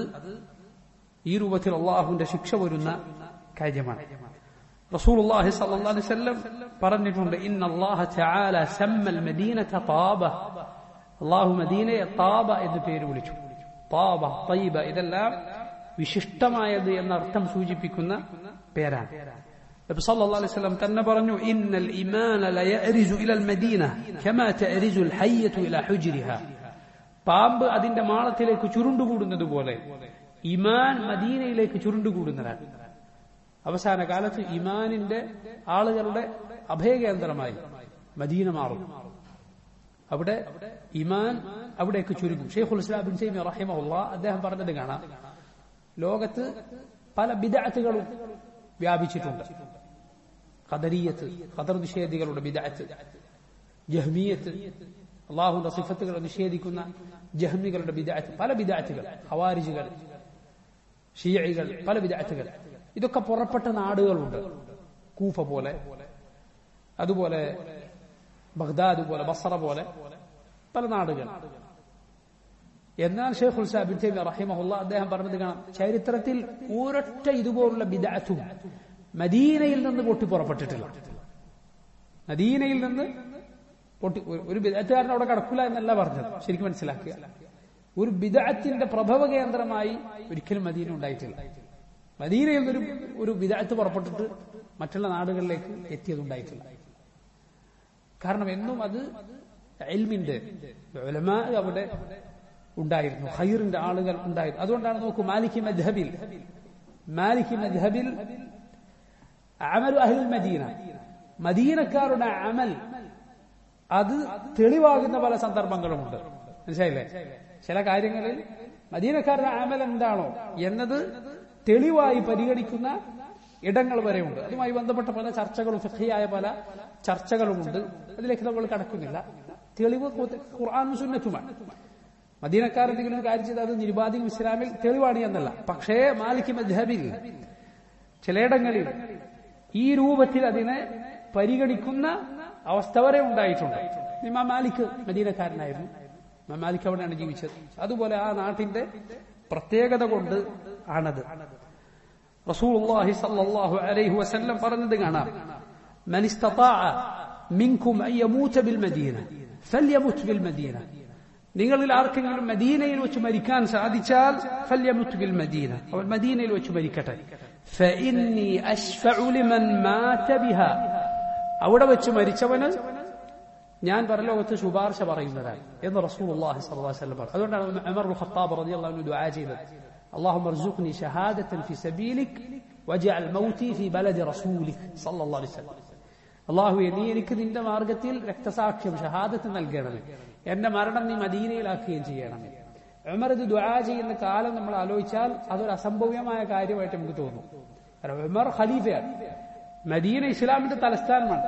ഈ രൂപത്തിൽ അള്ളാഹുവിന്റെ ശിക്ഷ വരുന്ന കാര്യമാണ് റസൂലുള്ളാഹി സ്വല്ലല്ലാഹു അലൈഹി വസല്ലം പറഞ്ഞിട്ടുണ്ട് ഇന്ന അല്ലാഹ തആല സമ്മൽ മദീനത താബ അള്ളാഹു മദീനയെ താബ എന്ന് പേര് വിളിച്ചു താബ തയ്യിബ ഇതെല്ലാം വിശിഷ്ടമായത് എന്ന അർത്ഥം സൂചിപ്പിക്കുന്ന പേരാണ് നബി സല്ലല്ലാഹു അലൈഹി വസല്ലം തന്നെ പറഞ്ഞു ഇന്നൽ ഈമാന ലയഅരിജു ഇലൽ മദീന കമാ തഅരിജു അൽ ഹയ്യതു ഇലാ ഹുജ്രിഹാ പാമ്പ് അതിന്റെ മാളത്തിലേക്ക് ചുരുണ്ടുകൂടുന്നത് പോലെ ഇമാൻ മദീനയിലേക്ക് ചുരുണ്ടുകൂടുന്നതാണ് അവസാന കാലത്ത് ഇമാനിന്റെ ആളുകളുടെ അഭയകേന്ദ്രമായി മദീന മാറും അവിടെ ഇമാൻ അവിടേക്ക് ചുരുങ്ങും ഷെയ്ഖുൽ ഇസ്ലാം ബിൻ സൈമി റഹിമഹുള്ള അദ്ദേഹം പറഞ്ഞത് കാണാം ലോകത്ത് പല ബിദഅത്തുകളും വ്യാപിച്ചിട്ടുണ്ട് ഖദരീയത്ത് ഖദർ നിഷേധികളുടെ ബിദഅത്ത് ജഹ്മിയത്ത് അള്ളാഹുന്റെ സിഫത്തുകളെ നിഷേധിക്കുന്ന ജഹ്മികളുടെ ബിദഅത്ത് പല ബിദഅത്തുകൾ ഹവാരിജുകൾ ഷിയകൾ പല ബിദഅത്തുകൾ ഇതൊക്കെ പുറപ്പെട്ട നാടുകളുണ്ട് കൂഫ പോലെ അതുപോലെ ബഗ്ദാദ് പോലെ ബസറ പോലെ പല നാടുകൾ എന്നാൽ ഷെയ്ഖുൽ സാബിൻ തൈമി റഹിമഹുല്ല അദ്ദേഹം പറഞ്ഞത് കാണാം ചരിത്രത്തിൽ ഒരൊറ്റ ഇതുപോലുള്ള ബിദഅത്തും മദീനയിൽ നിന്ന് പൊട്ടി പുറപ്പെട്ടിട്ടില്ല മദീനയിൽ നിന്ന് പൊട്ടി ഒരു- ഒരു ബിദഅത്തുകാരൻ അവിടെ കടക്കില്ല എന്നല്ല പറഞ്ഞത് ശരിക്കും മനസ്സിലാക്കുക ഒരു ബിദഅത്തിന്റെ പ്രഭവ കേന്ദ്രമായി ഒരിക്കലും മദീന ഉണ്ടായിട്ടില്ല മദീനയിൽ നിന്നൊരു ഒരു ബിദഅത്ത് പുറപ്പെട്ടിട്ട് മറ്റുള്ള നാടുകളിലേക്ക് എത്തിയതുണ്ടായിട്ടില്ല കാരണം എന്നും അത് എൽമിന്റെ ഉലമാ അവിടെ ഉണ്ടായിരുന്നു ഖൈറിന്റെ ആളുകൾ ഉണ്ടായിരുന്നു അതുകൊണ്ടാണ് നോക്കൂ മാലിക് മദ്ഹബിൽ മാലിക് മദ്ഹബിൽ അമലു അഹ്ലുൽ മദീന മദീനക്കാരുടെ അമൽ അത് തെളിവാകുന്ന പല സന്ദർഭങ്ങളുമുണ്ട് മനസ്സിലായില്ലേ ചില കാര്യങ്ങളിൽ മദീനക്കാരുടെ അമൽ എന്താണോ എന്നത് തെളിവായി പരിഗണിക്കുന്ന ഇടങ്ങൾ വരെയുണ്ട് അതുമായി ബന്ധപ്പെട്ട പല ചർച്ചകളും ഫിഖിയായ പല ചർച്ചകളുമുണ്ട് അതിലേക്ക് നമ്മൾ കടക്കുന്നില്ല തെളിവ് ഖു- ഖുർആനും സുന്നത്തുമാണ് മദീനക്കാർ എന്തെങ്കിലും ഒരു കാര്യം ചെയ്താൽ അത് നിരുപാധികം ഇസ്ലാമിൽ തെളിവാണ് എന്നല്ല പക്ഷേ മാലിക് മദ്ഹബിൽ ചിലയിടങ്ങളിൽ ഈ രൂപത്തിൽ അതിനെ പരിഗണിക്കുന്ന അവസ്ഥ വരെ ഉണ്ടായിട്ടുണ്ട് ഇമാം മാലിക് മദീനക്കാരനായിരുന്നു ഇമാം മാലിക് അവിടെയാണ് ജീവിച്ചത് അതുപോലെ ആ നാട്ടിന്റെ പ്രത്യേകത കൊണ്ട് ആണത് റസൂലുള്ളാഹി സല്ലല്ലാഹു അലൈഹി വസല്ലം പറഞ്ഞത് കാണാം മൻ ഇസ്തതാഅ മിൻകും അൻ യമൂത ബിൽ മദീന ഫൽയമുത് ബിൽ മദീന നിങ്ങളിൽ ആർക്കെങ്കിലും മദീനയിൽ വെച്ച് മരിക്കാൻ സാധിച്ചാൽ ഫല്യമുത് ബിൽ മദീന അവൻ മദീനയിൽ വെച്ച് മരിക്കട്ടെ ഫഇന്നി അശ്ഫഉ ലിമൻ മാത ബിഹാ അവിടെ വെച്ച് മരിച്ചവന് ഞാൻ പരലോകത്ത് ശുപാർശ പറയുന്നതാണ് എന്ന് റസൂലുള്ളാഹി സ്വല്ലല്ലാഹു അലൈഹി വസല്ലം പറഞ്ഞു അതുകൊണ്ടാണ് ഉമർ ഇബ്നു ഖത്താബ് റളിയല്ലാഹു അൻഹു ദുആ ചെയ്തത് اللهم ارزقني شهادة في سبيلك واجعل موتي في بلد رسولك صلى الله عليه وسلم അള്ളാഹു നീ എനിക്ക് നിന്റെ മാർഗത്തിൽ രക്തസാക്ഷ്യം ഷഹാദത്ത് നൽകണമേ എന്റെ മരണം നീ മദീനയിലാക്കുകയും ചെയ്യണമേ ഉമർ ഇത് ദുആ ചെയ്യുന്ന കാലം നമ്മൾ ആലോചിച്ചാൽ അതൊരു അസംഭവ്യമായ കാര്യമായിട്ട് നമുക്ക് തോന്നും കാരണം ഉമർ ഖലീഫയാണ് മദീന ഇസ്ലാമിന്റെ തലസ്ഥാനമാണ്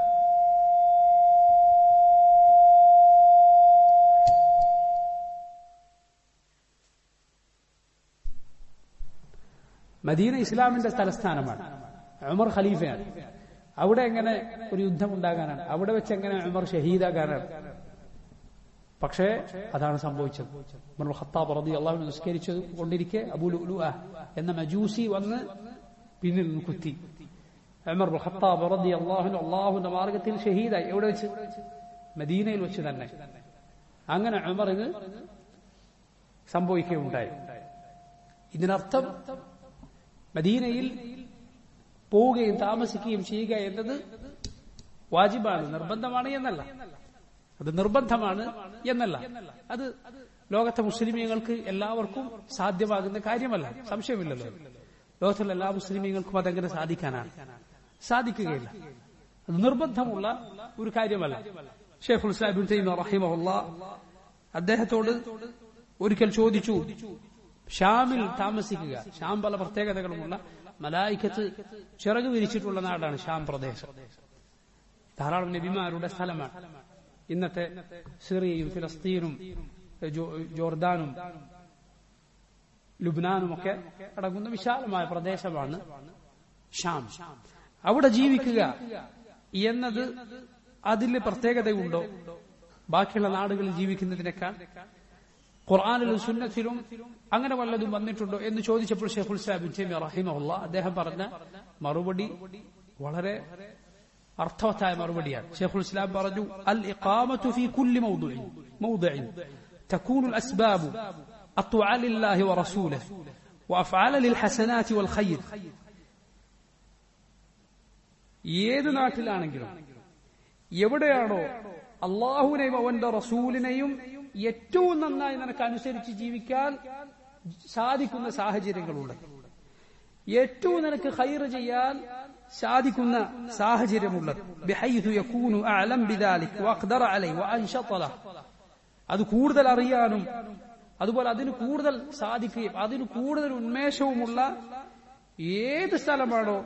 മദീന ഇസ്ലാമിന്റെ തലസ്ഥാനമാണ് ഉമർ ഖലീഫയാണ് അവിടെ എങ്ങനെ ഒരു യുദ്ധം ഉണ്ടാകാനാണ് അവിടെ വെച്ച് എങ്ങനെ ഉമർ ഷഹീദാകാനാണ് പക്ഷേ അതാണ് സംഭവിച്ചത് ഉമർ ഖത്താബ് റതി അള്ളാഹു നിസ്കരിച്ചത് കൊണ്ടിരിക്കെ അബൂ ലുഅ എന്ന മജൂസി വന്ന് പിന്നിൽ നിന്ന് കുത്തി ഉമർ ഖത്താബ് റതി അള്ളാഹു അള്ളാഹുന്റെ മാർഗത്തിൽ ഷഹീദായി എവിടെ വെച്ച് മദീനയിൽ വെച്ച് തന്നെ അങ്ങനെ ഉമറിന് സംഭവിക്കുകയുണ്ടായി ഇതിനർത്ഥം മദീനയിൽ പോവുകയും താമസിക്കുകയും ചെയ്യുക എന്നത് വാജിബാണ് നിർബന്ധമാണ് എന്നല്ല അത് നിർബന്ധമാണ് എന്നല്ല അത് ലോകത്തെ മുസ്ലിമീങ്ങൾക്ക് എല്ലാവർക്കും സാധ്യമാകുന്ന കാര്യമല്ല സംശയമില്ലല്ലോ ലോകത്തിലെ എല്ലാ മുസ്ലിമീങ്ങൾക്കും അതെങ്ങനെ സാധിക്കാനാണ് സാധിക്കുകയില്ല അത് നിർബന്ധമുള്ള ഒരു കാര്യമല്ല ഷെയ്ഖുൽ സാഹിബ് തൈമ റഹിമഹുല്ല അദ്ദേഹത്തോട് ഒരിക്കൽ ചോദിച്ചു ഷാമിൽ താമസിക്കുക ഷാം പല പ്രത്യേകതകളുമുള്ള മലായിക്കത്ത് ചിറക് വിരിച്ചിട്ടുള്ള നാടാണ് ഷാം പ്രദേശം ധാരാളം നബിമാരുടെ സ്ഥലമാണ് ഇന്നത്തെ സിറിയയും ഫിലസ്തീനും ജോ- ജോർദാനും ലുബ്നാനുമൊക്കെ അടങ്ങുന്ന വിശാലമായ പ്രദേശമാണ് ഷാം അവിടെ ജീവിക്കുക എന്നത് അതിൽ പ്രത്യേകതയുണ്ടോ ബാക്കിയുള്ള നാടുകളിൽ ജീവിക്കുന്നതിനേക്കാൾ ഖുർആാനിലും സുന്നത്തിലും അങ്ങനെ വല്ലതും വന്നിട്ടുണ്ടോ എന്ന് ചോദിച്ചപ്പോൾ ഷെയ്ഖുൽ സാബിൻ തൈമിയ റഹിമഹുല്ല അദ്ദേഹം പറഞ്ഞ മറുപടി വളരെ അർത്ഥവത്തായ മറുപടിയാണ് ഷെയ്ഖുൽ ഇസ്ലാം പറഞ്ഞു അൽ ഇഖാമത്തു ഫീ കുല്ലി മൗദുഇൻ മൗദഇൻ تكون الأسباب الطاعة لله ورسوله وأفعال للحسنات والخير ഏത് നാട്ടിലാണെങ്കിലും എവിടെയാണോ അള്ളാഹുവിനെയും അവന്റെ റസൂലിനെയും ഏറ്റവും നന്നായി നിനക്ക് അനുസരിച്ച് ജീവിക്കാൻ സാധിക്കുന്ന സാഹചര്യങ്ങളുണ്ട് ഏറ്റവും നിനക്ക് ഹൈർ ചെയ്യാൻ സാധിക്കുന്ന സാഹചര്യമുള്ളത് ബിഹൈഥു യകൂനു അഅലം ബിദാലിക് വഖദറ അലൈഹി വഅൻശത ലഹ് അത് കൂടുതൽ അറിയാനും അതുപോലെ അതിന് കൂടുതൽ സാധിക്കുകയും അതിന് കൂടുതൽ ഉന്മേഷവുമുള്ള ഏത് സ്ഥലമാണോ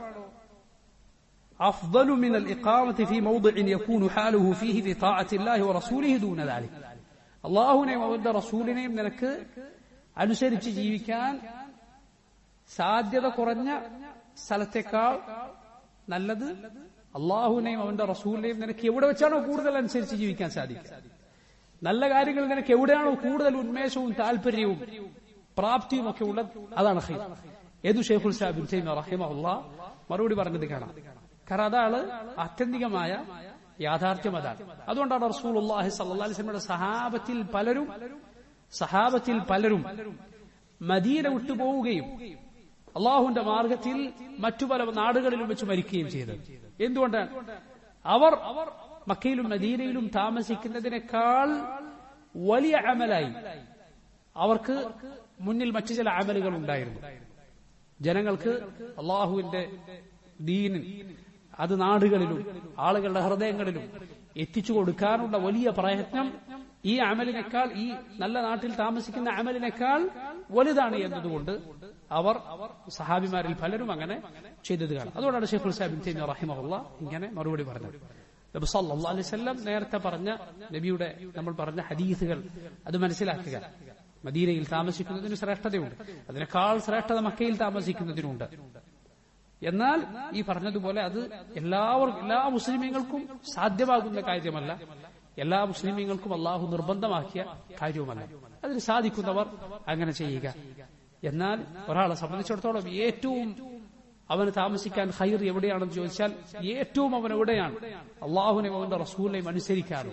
أفضل من الإقامة في موضع يكون حاله فيه بطاعة الله ورسوله دون ذلك അള്ളാഹുനെയും അവന്റെ റസൂലിനെയും നിനക്ക് അനുസരിച്ച് ജീവിക്കാൻ സാധ്യത കുറഞ്ഞ സ്ഥലത്തേക്കാൾ നല്ലത് അള്ളാഹുവിനെയും അവന്റെ റസൂലിനെയും നിനക്ക് എവിടെ വെച്ചാണോ കൂടുതൽ അനുസരിച്ച് ജീവിക്കാൻ സാധിക്കുക നല്ല കാര്യങ്ങൾ നിനക്ക് എവിടെയാണോ കൂടുതൽ ഉന്മേഷവും താല്പര്യവും പ്രാപ്തിയും ഒക്കെ ഉള്ളത് അതാണ് ഖൈർ ഏതു ഷെയ്ഖുൽ സാബിൻ തൈമിയ റഹിമഹുല്ല മറുപടി പറഞ്ഞത് കാണാം കാരണം അതാണ് ആത്യന്തികമായ യാഥാർത്ഥ്യം അതാണ് അതുകൊണ്ടാണ് റസൂൽ അള്ളാഹി സല്ലാസ്ലമിയുടെ സഹാബത്തിൽ പലരും സഹാബത്തിൽ പലരും മദീന വിട്ടുപോവുകയും അള്ളാഹുവിന്റെ മാർഗത്തിൽ മറ്റു പല നാടുകളിലും വെച്ച് മരിക്കുകയും ചെയ്തത് എന്തുകൊണ്ടാണ് അവർ മക്കയിലും മദീനയിലും താമസിക്കുന്നതിനേക്കാൾ വലിയ അമലായി അവർക്ക് മുന്നിൽ മറ്റു ചില അമലുകൾ ഉണ്ടായിരുന്നു ജനങ്ങൾക്ക് അള്ളാഹുവിന്റെ ദീനിൽ അത് നാടുകളിലും ആളുകളുടെ ഹൃദയങ്ങളിലും എത്തിച്ചു കൊടുക്കാനുള്ള വലിയ പ്രയത്നം ഈ അമലിനേക്കാൾ ഈ നല്ല നാട്ടിൽ താമസിക്കുന്ന അമലിനേക്കാൾ വലുതാണ് എന്നതുകൊണ്ട് അവർ സഹാബിമാരിൽ പലരും അങ്ങനെ ചെയ്തത് കാണാം അതുകൊണ്ടാണ് ഷെയ്ഖുൽ സാബിൻ തൈമി റഹിമഹുള്ള ഇങ്ങനെ മറുപടി പറഞ്ഞത് നബി സല്ലല്ലാഹു അലൈഹി വസല്ലം നേരത്തെ പറഞ്ഞ നബിയുടെ നമ്മൾ പറഞ്ഞ ഹദീസുകൾ അത് മനസ്സിലാക്കുക മദീനയിൽ താമസിക്കുന്നതിന് ശ്രേഷ്ഠതയുണ്ട് അതിനേക്കാൾ ശ്രേഷ്ഠത മക്കയിൽ താമസിക്കുന്നതിനുണ്ട് എന്നാൽ ഈ പറഞ്ഞതുപോലെ അത് എല്ലാവർക്കും എല്ലാ മുസ്ലിമീങ്ങൾക്കും സാധ്യമാകുന്ന കാര്യമല്ല എല്ലാ മുസ്ലിമീങ്ങൾക്കും അള്ളാഹു നിർബന്ധമാക്കിയ കാര്യവുമല്ല അതിന് സാധിക്കുന്നവർ അങ്ങനെ ചെയ്യുക എന്നാൽ ഒരാളെ സംബന്ധിച്ചിടത്തോളം ഏറ്റവും അവന് താമസിക്കാൻ ഹൈർ എവിടെയാണെന്ന് ചോദിച്ചാൽ ഏറ്റവും അവൻ എവിടെയാണ് അള്ളാഹുനെയും അവന്റെ റസൂലിനെയും അനുസരിക്കാനും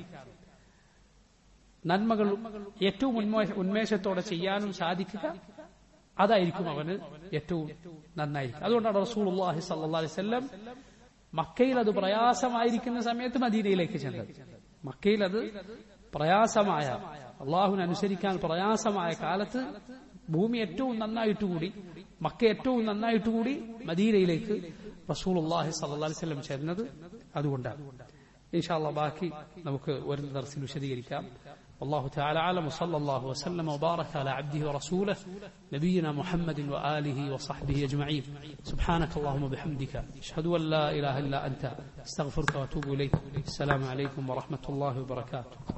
നന്മകൾ ഏറ്റവും ഉന്മേഷ ഉന്മേഷത്തോടെ ചെയ്യാനും സാധിക്കുക അതായിരിക്കും അവന് ഏറ്റവും നന്നായിരിക്കും അതുകൊണ്ടാണ് റസൂൽ അള്ളാഹി സല്ലാ അലൈവല്ലം മക്കയിൽ അത് പ്രയാസമായിരിക്കുന്ന സമയത്ത് മദീനയിലേക്ക് ചെന്നത് മക്കയിൽ അത് പ്രയാസമായ അള്ളാഹുവിനെ അനുസരിക്കാൻ പ്രയാസമായ കാലത്ത് ഭൂമി ഏറ്റവും നന്നായിട്ട് കൂടി മക്ക ഏറ്റവും നന്നായിട്ട് കൂടി മദീനയിലേക്ക് റസൂൽ അള്ളാഹി സല്ലാ അലൈവല്ലം ചെന്നത് അതുകൊണ്ടാണ് ഇൻഷാല്ല ബാക്കി നമുക്ക് വരുന്ന ദർസിൽ വിശദീകരിക്കാം والله تعالى أعلم وصلى الله وسلم وبارك على عبده ورسوله نبينا محمد وآله وصحبه أجمعين سبحانك اللهم وبحمدك أشهد أن لا إله إلا أنت استغفرك وأتوب إليك السلام عليكم ورحمة الله وبركاته